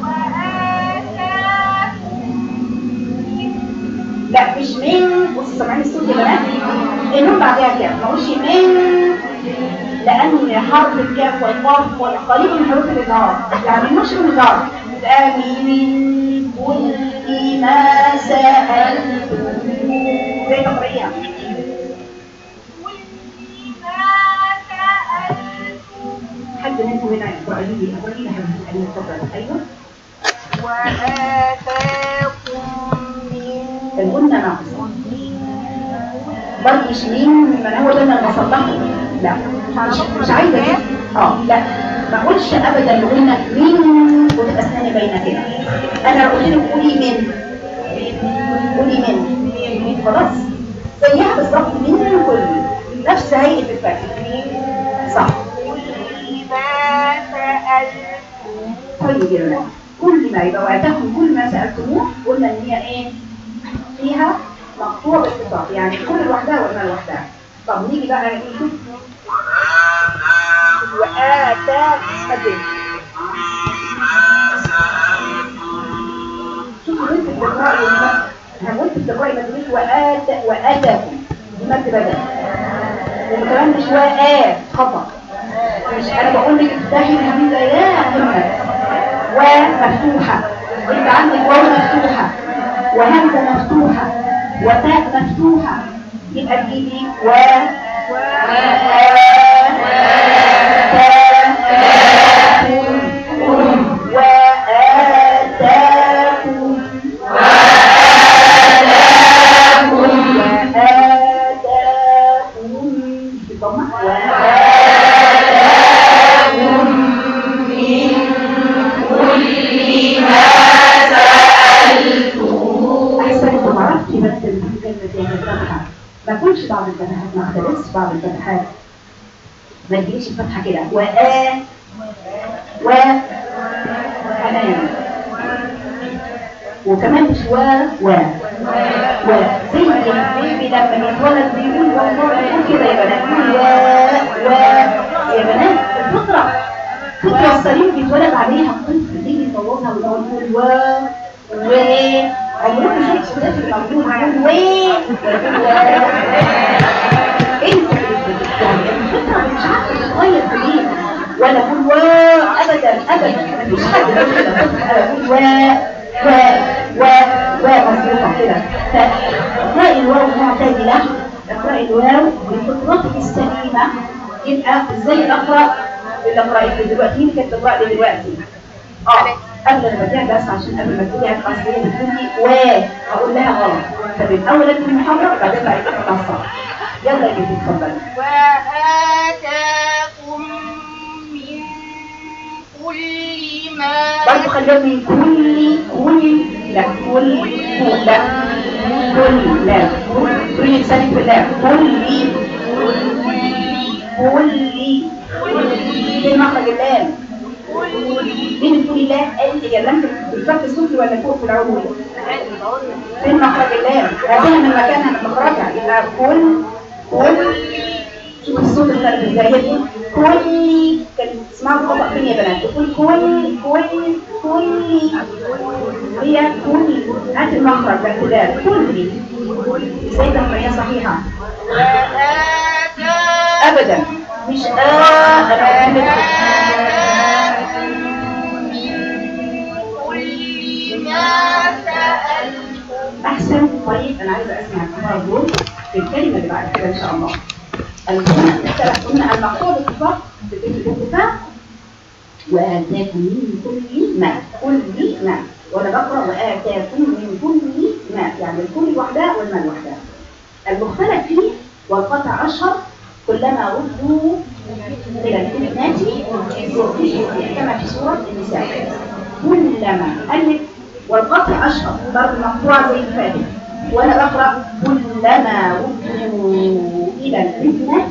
لا مش من بصي سامعين الصوت يا بنات النون بعدها كام ما اقولش من لان حرف الكاف والقاف والقريب من حروف الاظهار يعني مش من الاظهار يبقى من كل ما سالتم زي تقريبا حد منكم هنا يقرا لي يقرا لي حد اتفضل ايوه وآتاكم من الغنة ناقصة برضه مش مين من هو ده انا بصلحه لا مش, مش عايزه كده اه لا ما اقولش ابدا الغنة مين وتبقى اسناني باينه كده انا قلت له قولي من قولي من خلاص زيها بالظبط من كل نفس هيئه الفتح صح ما سألتم طيب يا ولاد كل ما يبقى واتاكم كل ما سالتموه قلنا ان هي ايه فيها مقطوع باتصال يعني كل لوحدها ولا لوحدها طب نيجي بقى نشوف وآتاك قد ايه شوفوا انت بتقرأي المد وانت بتقرأي ما تقوليش وآت وآتاكم دي مد بدل وكمان مش وآت خطأ مش انا بقول لك افتحي الهمزة يا محمد ومفتوحة انت عندك واو مفتوحة وهمزة مفتوحة وتاء مفتوحة يبقى تجيبي و و وآتاكم وآتاكم بالضمة وآتاكم من كل ما سألتموه أحسن أنتم عرفتي بس الكلمة الفتحة ما كنش بعض الفتحات ما اختلفش بعض الفتحات ما تجيش الفتحة كده وآ و كمان وكمان مش و و و زي البيبي لما بيتولد بيقول والله بيقول كده يا بنات يقول و و يا بنات الفطرة فطرة السليم بيتولد عليها الطفل دي بيطورها ويقول يقول و و عمركم شفتوا ده في الموجود يقول و ويقول و انت يعني الفطرة مش عارفة تتغير في ايه ولا اقول و ابدا ابدا مفيش حد بيقول كده انا اقول و و و و مظبوطه كده فاقراي الواو معتدله اقراي الواو بفطرتك السليمه يبقى ازاي اقرا اللي قرأت دلوقتي مين كانت تقرا لي دلوقتي اه قبل ما ابدا بس عشان قبل ما تقولي على الاصليه بتقولي و هقول لها غلط فبالاول اكتب المحاضره وبعدين بعد كده الصح يلا يا بنتي اتفضلي وآتاكم من كل ما برضه خليهم من كل كل لا كل كل لا كل لا كل كل لسانك بالله كل كل فين مخرج اللام فين بتقول اللام انت يا لام بالفك السفلي ولا فوق في العروض فين مخرج اللام هاتيها من مكانها من مخرجها يبقى كل كل شوف الصوت الفرق ازاي هي تقول كل كان اسمعوا الخطأ فين يا بنات تقول كل كل كل هي كل هات المخرج باعتدال كل ازاي تقرأيها صحيحة وآتاكم ابدا مش آه انا قلت لك كل ما سألتم احسن طيب انا عايزه اسمع الكلام دول في الكلمه اللي بعد كده ان شاء الله الجمله الثلاث قلنا المقصود اتفاق بالاتفاق واتاكم من كل ما كل ما وانا بقرا واتاكم من كل ما يعني الكل وحدها والما لوحدها المختلف فيه والقطع اشهر كلما ردوا الى الفتنات كما في سوره النساء كلما الف والقطع اشهر ضرب مقطوع زي الفاتح وانا بقرا كلما ردوا الى الفتنه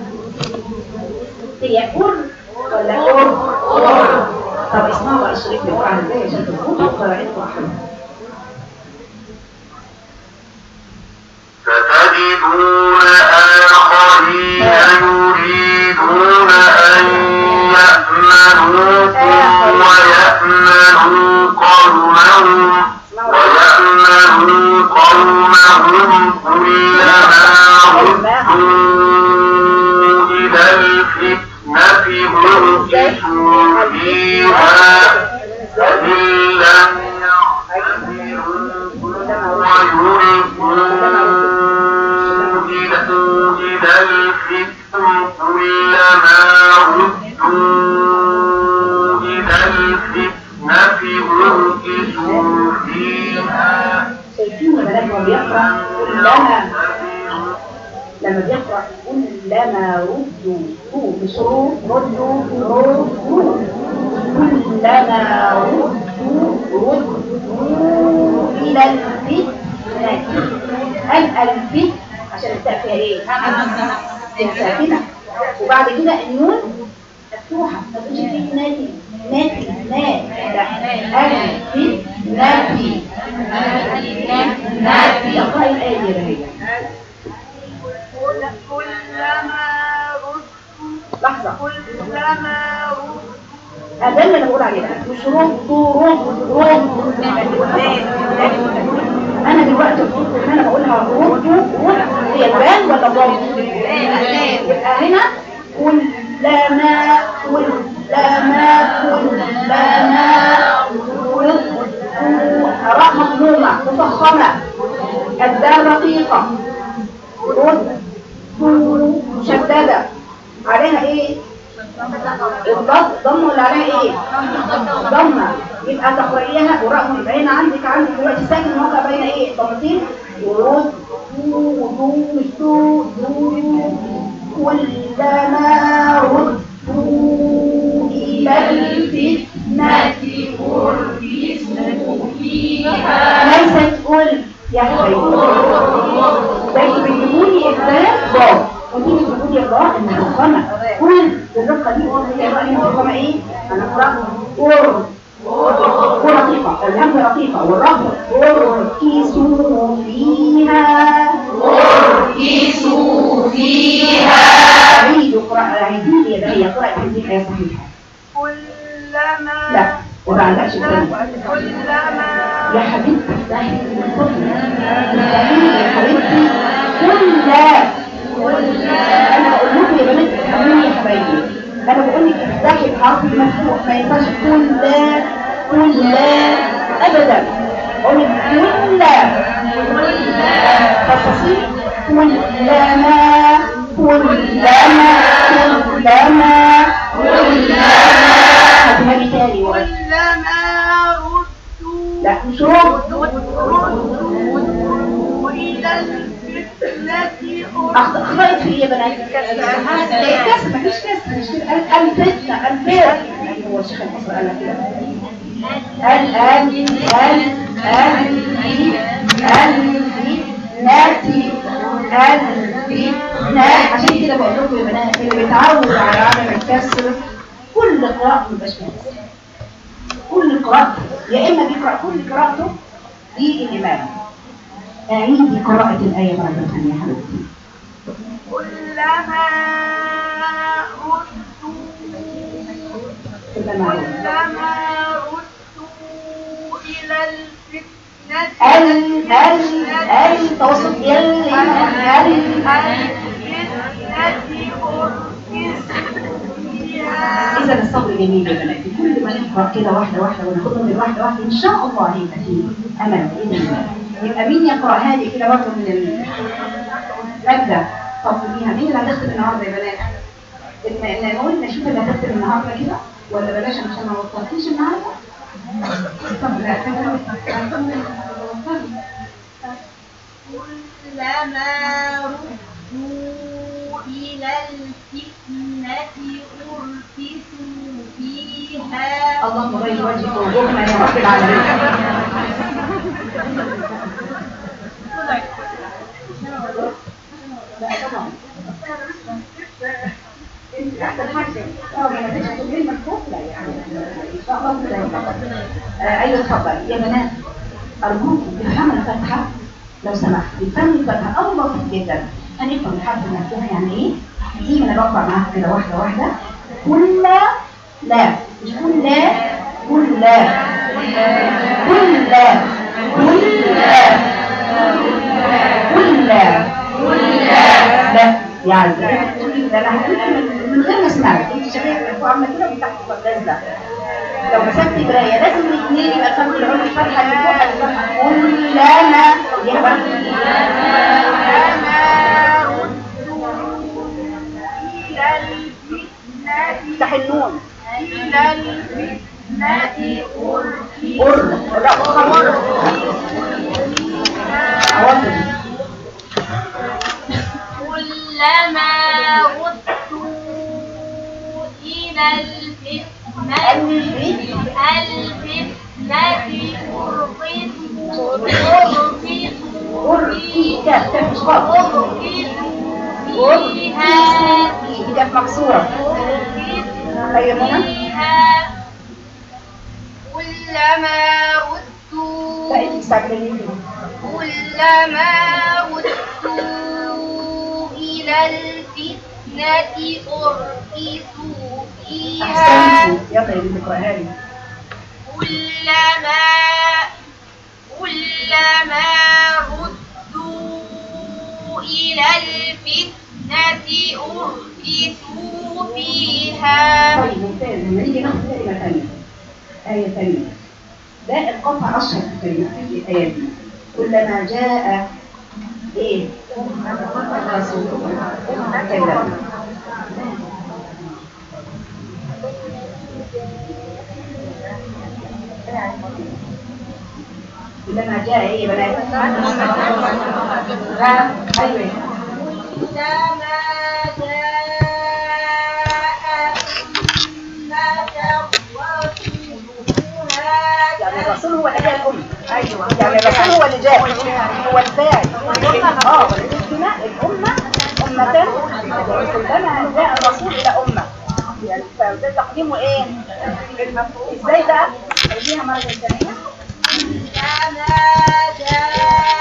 هي كر ولا كر طب اسمعوا بقى الشريك بيقرا ازاي عشان تظبطوا قراءتكم احلى ستجدون آخرين يريدون أن يأمنوكم ويأمنوا قومهم ويأمنوا قومهم كلما ردوا إلى الفتنة مركزوا فيها فإن لم يعتذروكم ويلقوا إلى إلى الفتن كلما ردوا إلى الفتنة مركزوا فيها شايفين يا بنات هو بيقرا كلما لما بيقرا كلما ردوا رو مش رو ردوا رو رو كلما ردوا ردوا الى الفتنه هل الفتنه عشان التاء فيها ايه؟ ساكنه وبعد كده النون مفتوحه ما تقولش في ناتي ناتي نات لا الف ناتي ناتي اقرأي الايه دي يا بنات كلما ردوا لحظه كلما ردوا هذا اللي انا بقول عليه بقى. مش رد رد رد انا دلوقتي المفروض ان انا بقولها رد رد هي البان ولا الضاد يبقى هنا كلما كلما كلما رد راء مضمومه مفخمه الدال رقيقه ردوا مشددة عليها ايه الضم ضم ولا عليها ايه ضمة يبقى تقرأيها وراء يبقى هنا عندك عندك دلوقتي ساكن موقع بين ايه ضمتين ورد ودو دو دو كلما ردوا إلى الفتنة أركسوا فيها ليست قل يا حبيبي ده بتجيبوا لي الكلام ضاد وانتوا بتجيبوا لي الضاد المفخمه كل الرقه دي هي بقى المفخمه ايه انا اقراها اور ولطيفه الهمزه لطيفه والرفض اركسوا فيها اركسوا فيها عيدوا قراءه عيدوا لي ده هي قراءه تنزيل ايه صحيحه كلما لا وما عندكش كلام كلما يا حبيبتي افتحي الكتب افتحي يا حبيبتي كل انا بقول لكم يا بنات تفهموني يا حبايبي انا بقول لك افتحي الحرف المفتوح ما ينفعش كل كل ابدا قول لك كل خصصي كلما كلما كلما كلما هاتها لي تاني ورا. كلما ردوا لا مش رد ردوا إلى الفتنة أخ- اخطأت في ايه يا بنات؟ لا كسر مفيش كسر مش كده قالت الفتنة الفتنة هو الشيخ المصري قال لك كده ال ال ال ال الفتنة الفتنة عشان كده بقول لكم يا بنات اللي بيتعود على عدم الكسر كل قراءة مبقاش كسر كل قراءة يا إما بيقرأ كل قراءته دي الإمام أعيدي قراءة الآية مرة ثانية يا حبيبتي كلما ردوا كلما عيدي. كلما ردوا إلى الفتنة ال ال ال توسط ال ال الفتنة أركسوا فيها إذا الصبر جميل يا بنات كل ما نقرأ كده واحدة واحدة وناخدهم من واحدة واحدة إن شاء الله هيبقى فيه أمل بإذن الله يبقى مين يقرأ هذه كده برضه من المادة طب بيها مين اللي هتختم النهارده يا بنات؟ إن- نقول نشوف اللي هتختم النهارده كده ولا بلاش عشان ما وصلتيش النهارده؟ طب لا كده كلما ردوا إلى الفتنة أركسوا فيها اللهم بارك وجهك ووجوهنا يا رب العالمين لا طبعا انت احسن حاجه اه ما فيش تقول مكتوب لا يعني ان شاء الله كده يبقى. آه، ايوه اتفضل يا بنات ارجوكم تفهموا الفاتحه لو سمحت تفهموا الفاتحه امر بسيط جدا هنفهم الحرف المفتوح يعني ايه زي ما انا بقرا معاك كده واحده واحده كل لا مش كل لا كل لا كل لا كل لا كل لا لا يعني ده انا هقول من غير ما اسمعك انت شايفه انتوا عامله كده وتحت الغاز ده لو مسكت برايه لازم الاثنين يبقى خمس العمر الفتحه اللي فوق الفتحه كلما يبقى إلى الفتنة افتح النون إلى الفتنة أركسوا قر لا خمر عواطف كلما ردوا إلى الفتنة الفتنة أرقصوا قر في كاف كاف مش خالص أرقصوا فيها في كاف مكسوره ايوه منى فيها كلما ردوا لا انت مستعجلين كده كلما ردوا إلى الفتنة أركسوا فيها احسنتي يلا يا بنت اقراها لي كلما كلما ردوا إلى الفتنة أركسوا فيها طيب ممتاز لما نيجي ناخد كلمه ثانيه ايه ثانيه ده القطع اشهر في الكلمات في الايات دي كلما جاء ايه رسول كده لما جاء ايه يا بنات ها ايوه كلما جاء أمة رسولها يعني الرسول هو اللي جاء الأم أيوة يعني الرسول هو اللي جاء هو الفاعل اه الاجتماع الأمة أمة كلما جاء الرسول إلى أمة يعني فده تقديمه إيه؟ إزاي بقى؟ قوليها مرة ثانية كلما جاء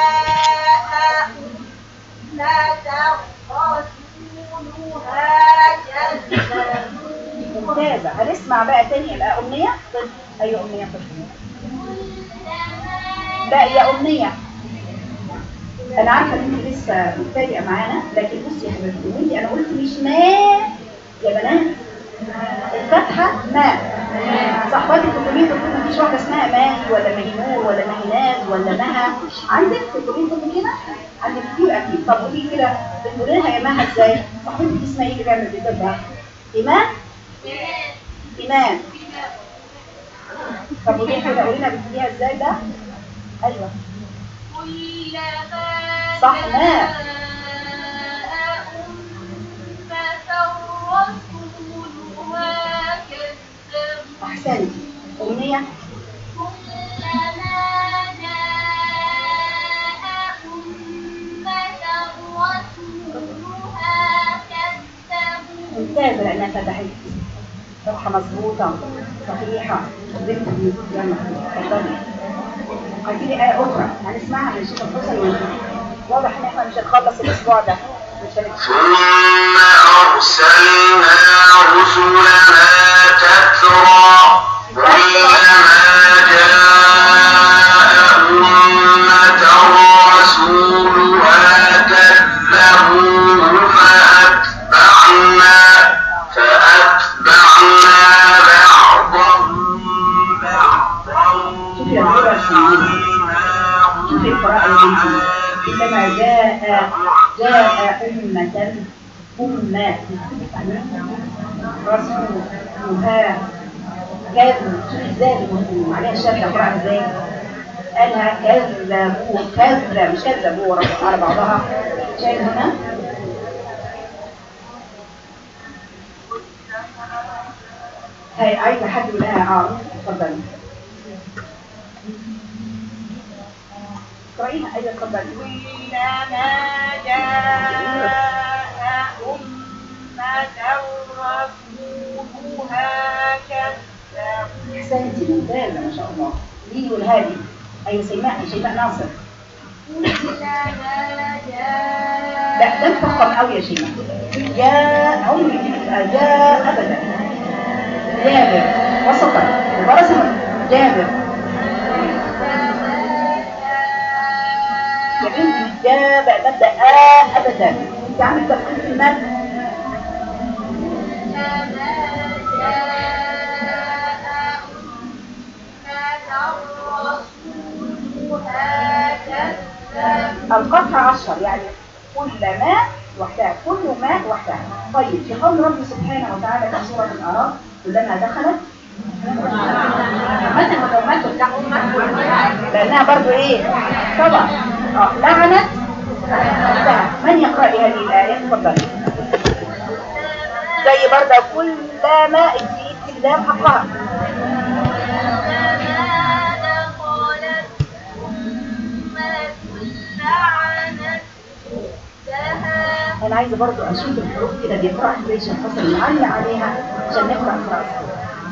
أمة رسولها كذبوا ممتازة هنسمع بقى تاني بقى أمنية طب أيوة أمنية طب لا يا أمنية أنا عارفة إن أنت لسه مبتدئة معانا لكن بصي يا حبيبتي وأنت أنا قلت مش ما يا بنات الفتحة ما صاحباتي الكتبين بتقول مفيش واحدة اسمها ماهي ولا مهنور ولا مهناز ولا مها عندك كتبين كتب كده؟ عندك كتير أكيد طب قولي كده بتقولي لها يا مها إزاي؟ صاحبتك اسمها إيه اللي بيعمل بيتها؟ إيمان؟ إيمان طب قولي كده قولي لنا بتقوليها إزاي ده؟ أيوه كلما صح، ما. جاء أمة رسولها كذبوا أحسنتي أغنية كلما جاء أمة رسولها كذبوا ممتازة لأنها فتحت صفحة مظبوطة صحيحة زبط دي يلا اتفضلي هاتي لي آية أخرى هنسمعها من الشيخ الحسن والجنة واضح إن إحنا مش هنخلص الأسبوع ده مش هنتكلم ثم أرسلنا رسلنا تترى كلما جاء أمة رسولها كذبوه فأتبعنا فأتبعنا بعضهم بعضا شوفي يا دكتورة اسمعيني شوفي القراءة يا بنتي كلما جاء جاء أمة أمة رسولها كذب شوفي ازاي المسلمين عليها الشرح قراءة ازاي قالها كذبوا كذب مش كذبوا ورا- على بعضها شايف هنا هاي عايزة حد يقول لها اه اتفضلي اقرأيها ايوه اتفضلي كلما جاء أمة رسولها كذبوا احسنتي ممتازة ما شاء الله مين يقولها لي ايوه سيماء شيماء ناصر كلما جاء لا ده مفخم قوي يا شيماء جاء عمري دي بتبقى جاء ابدا جابر وسطا وبرسم جابر يا بنتي جاء بقى مبدا آه ابدا انت عامل تفكير في المد القطع عشر يعني كل ما وحدها كل ما وحدها طيب في قول رب سبحانه وتعالى في سورة الأعراف كلما دخلت متى مدومات لأنها برضو إيه طبعا آه. لعنت نفسها. من يقرأ لي هذه الآية تفضل زي برضه كلما ادي اللام حقها انا عايزه برضو اشوف الحروف كده بيقراها ازاي عشان خاطر نعلي عليها عشان نقرا قراءه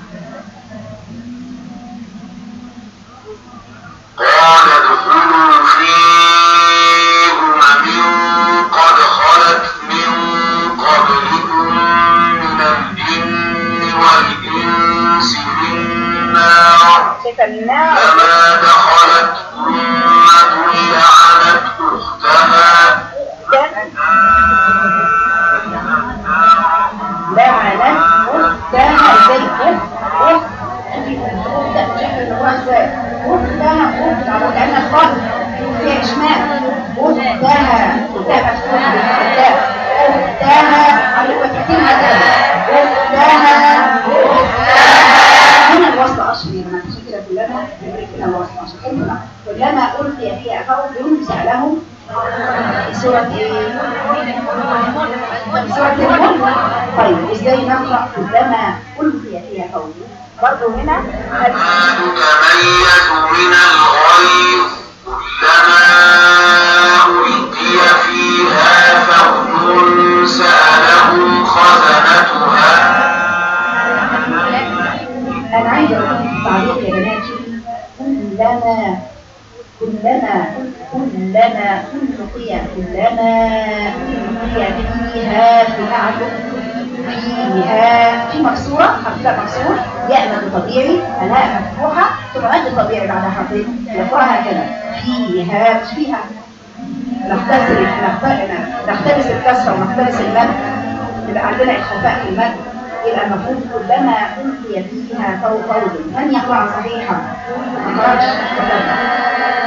قال ادخلوا في أمم قد خلت من قبلكم من الجن والإنس في النار شايفه النار كما دخلت أمة لعنت أختها لعنت اختها ازاي اخت اخت شوفي اخت شكل القراءه ازاي اختها اخت على كانها خط فيها اشمال اختها ألقي فيها فوج سألهم سورة إيه؟ سورة الملك طيب إزاي نقرأ كلما ألقي فيها فوج برضه هنا هل- تميز من الغيظ كلما ألقي فيها فوج سألهم خزنتها أنا عايزة أقول تعليق يا بنات كلما كلما كلما ألقي كلما ألقي فيها فعل فيها في مكسورة حرفها مكسور ياء مد طبيعي هلاء مفتوحة ثم مد طبيعي بعد حرفين يقرأها هكذا فيها مش فيها نختبس نخت- نختبس الكسرة ونختبس المد يبقى عندنا إخفاء في المد يبقى المفروض كلما ألقي فيها فوق فوج من يقرأ صحيحا ما قرأش تفضل.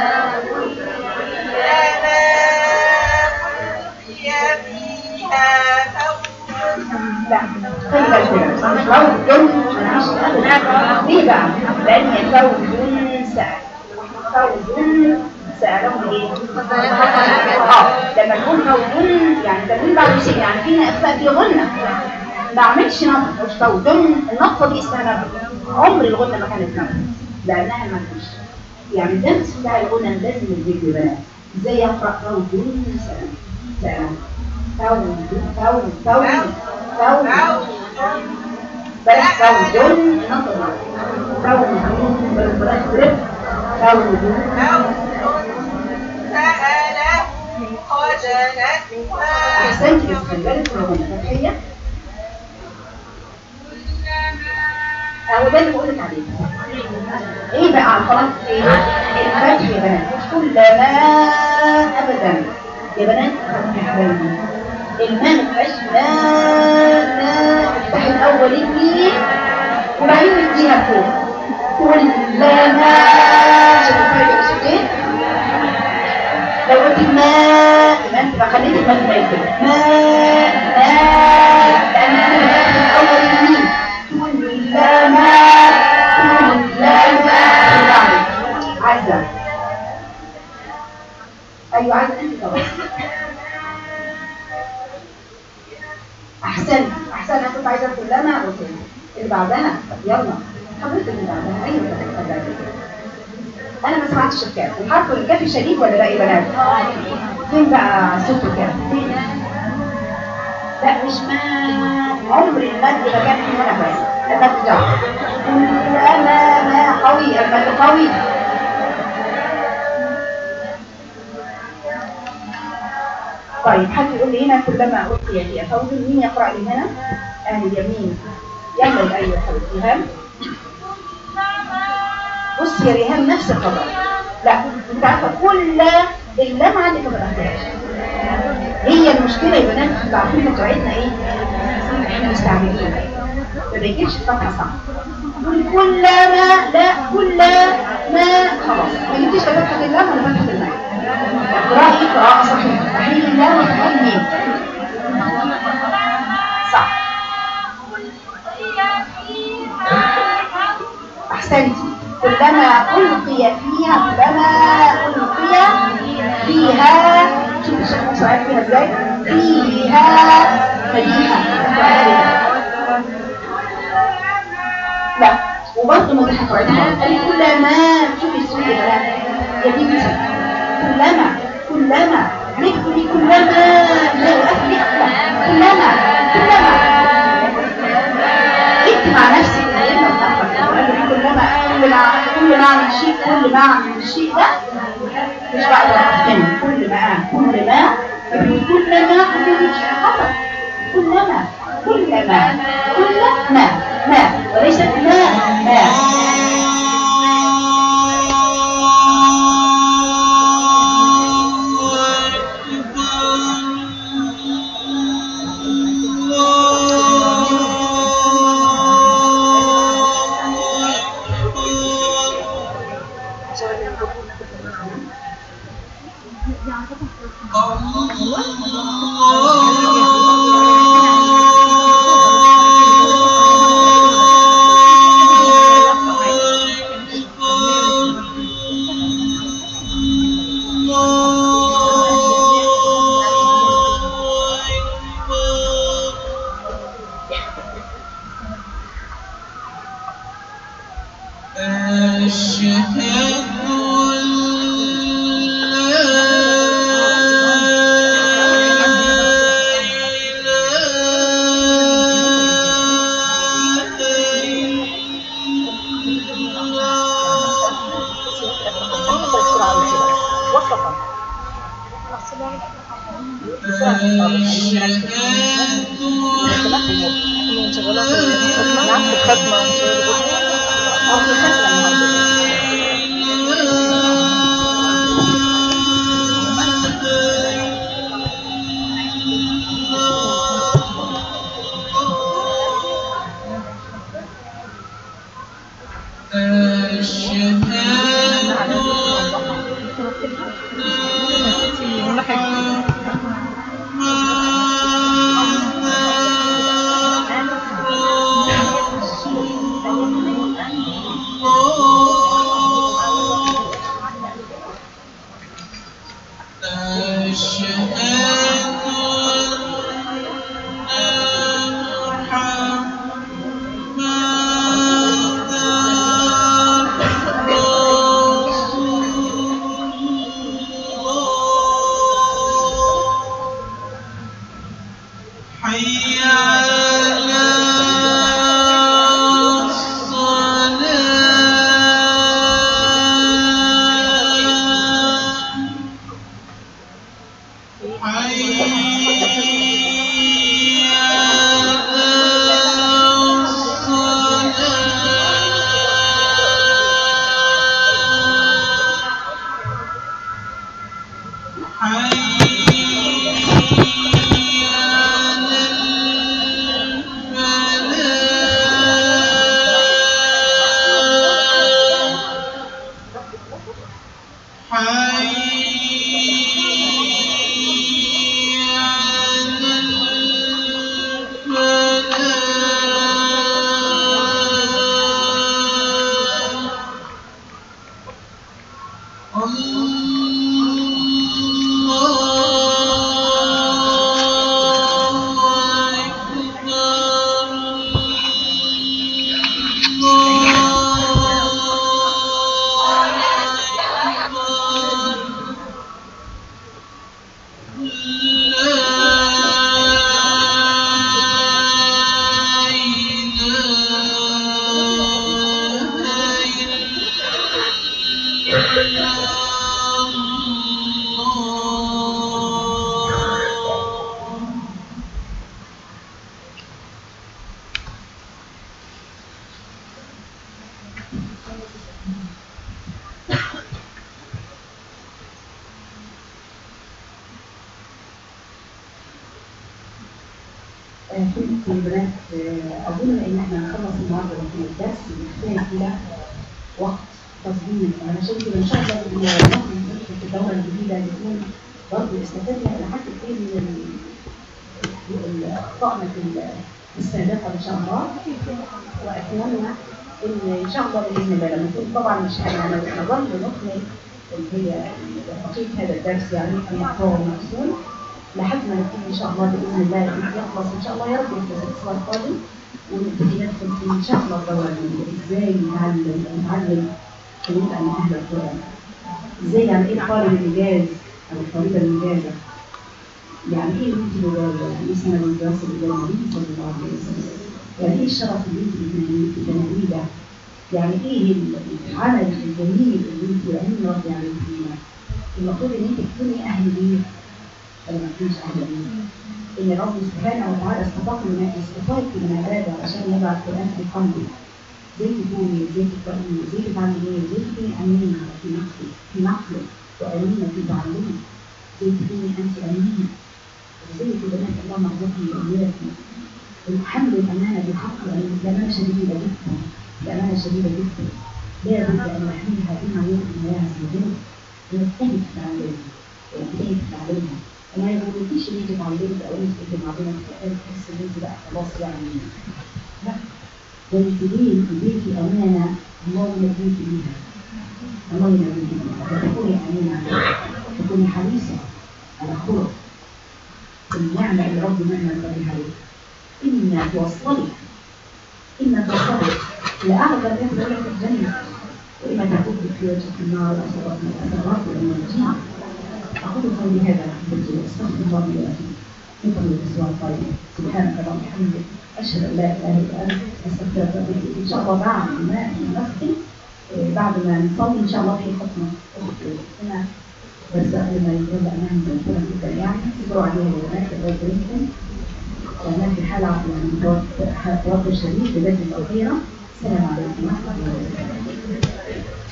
لا خلي بالك فوج ليه بقى؟ لأن هي فوج سأل فوج سألهم ايه؟ اه لما نقول فوج يعني تنوين بعد شيء يعني فيها إخفاء في غنة ما عملتش نقط مش فوج النقطة دي اسمها نقط عمر الغنة ما كانت نقط لأنها ما فيش يعني الدرس بتاع الغنى لازم الفيديو بنات ازاي يقرأ فوج سأل سألهم فوج فوج فوج فوج بلاش فوج نقطة فوج بلاش بريف فوج احسنت بس خلي بالك من الغنى فتحيه اهو ده اللي بقول لك عليه ايه بقى على الخلاص ايه الفتح يا بنات مش كلما ابدا يا بنات فتح احبابي الماء ما فيهاش ما ما افتح الاول اجي وبعدين نديها فوق كلما شوف الفرق بصوتين لو قلت ما يبقى انت بقى خليت المد ما يكتب ما ما لان انا بدات من اول يمين كلما كلما عزة ايوه عزة انت طبعا احسنت احسنت انا كنت عايزه كلما قلت اللي بعدها طب يلا حضرتك اللي بعدها ايوه اتفضلي انا ما سمعتش الكاف الحرف الكاف شديد ولا لا يا بنات فين بقى صوت الكاف فين لا مش ما عمر المد ما كان في نفس المد ده كلما ما قوي المد قوي طيب حد يقول لي هنا كلما ألقي فيها فوز مين يقرأ لي هنا؟ أهل اليمين يلا يا أيها حبيبتي ريهام بص يا ريهام نفس الخبر لا انت عارفه كل اللمعه اللي ما قرأتهاش هي المشكله يا بنات انتوا عارفين بتوعدنا ايه؟ احنا مستعجلين ما بيجيبش الفتحه صح نقول كلما لا كل ما خلاص ما جبتيش لا فتحه اللام ولا فتحه الماء اقرأي قراءة صحيحة تحيل الله وتحيل مين؟ صح أحسنتي كلما ألقي فيها كلما ألقي فيها شوف الشيخ سؤال فيها ازاي فيها فيها لا وبرضه ما ضحك عليها قال كلما شوفي السؤال يا بنات يا بنتي كلما كلما نكتبي كلما لا وقف لي كلما كلما انت مع نفسك لما بتعرفي كلما كل ما كل ما اعمل شيء كل ما اعمل الشيء ده مش بقدر احكم كل ما كل ما كل ما مش خطأ كلما كلما كل ما ما وليس ما ما حي على الصلاة حي على الصلاة حي على الفلاح حي على الفلاح الله أكبر الله أكبر لا إله إلا الله كنت البنات آه، اظن ان احنا هنخلص النهارده لكن الدرس محتاج الى وقت تصميم انا شايفه ان شاء الله ان نحن في الدوره الجديده نكون برضه استفدنا الى حد كبير من ال- ال- اخطائنا في ال- السابقه ان شاء الله واتمنى ان ان شاء الله باذن الله لما نكون طبعا مش احنا نظل نكمل اللي هي بقيه هذا الدرس يعني المحتوى المقصود لحد ما نبتدي ان شاء الله باذن الله يخلص ان شاء الله يا رب في الاسبوع القادم ونبتدي ندخل في ان شاء الله الدوره الجديده ازاي نتعلم نتعلم ونبقى من اهل القران ازاي يعني ايه الطالب المجاز او الطالبه المجازه يعني ايه انت مجازه يعني ايه سنه الدراسه اللي جايه النبي صلى الله عليه وسلم يعني ايه الشرف اللي انت بتناديه ده يعني ايه العمل الجميل اللي انت وعين ربي عليه فينا المفروض ان انت تكوني اهل ليه ولا ما تكونش اهل ليه ان ربي سبحانه وتعالى استطاع من استطاعك من عباده عشان يضع القران في قلبك ازاي تكوني ازاي تقرأي ازاي تتعلمي ازاي تكوني امينه في نفسك في نقلك وامينه في تعلمك ازاي تكوني انت امينه ازاي بنات الله مرزقني واياكي الحمل الامانه بالحق لان الامانه شديده جدا الامانه شديده جدا لا بد ان نحملها بما يرضي الله عز وجل ونجتهد في تعلمها ونجتهد في تعلمها وما يغركيش ان انت اتعلمت او انت كنت معلمه تحس ان انت بقى خلاص يعني لا ده انت ليه اديتي امانه الله ينجيك بيها الله ينجيك بيها وتكوني امينه تكوني حريصه على الخلق النعمه اللي رب نعمه بها عليك إما توصلك إما توصلك لأعلى درجات درجة الجنة وإما تكون في وجهك النار أسرات من أسرات وإما الجنة أقول قولي هذا أستغفر الله لي ولكم انتم الأسبوع القادم سبحانك اللهم وبحمدك أشهد أن لا إله إلا أنت أستغفرك وأتوب إليك إن شاء الله بعد ما نختم بعد ما نصلي إن شاء الله في خطمة أخت هنا بس قبل ما يبدأ نعمل مشكلة جدا يعني تدعوا عليها البنات الله يكرمكم لأنها في حالة يعني توتر- توتر شديد بذات الأخيرة السلام عليكم ورحمة الله وبركاته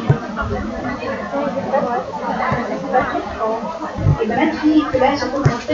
البنات في فلاشه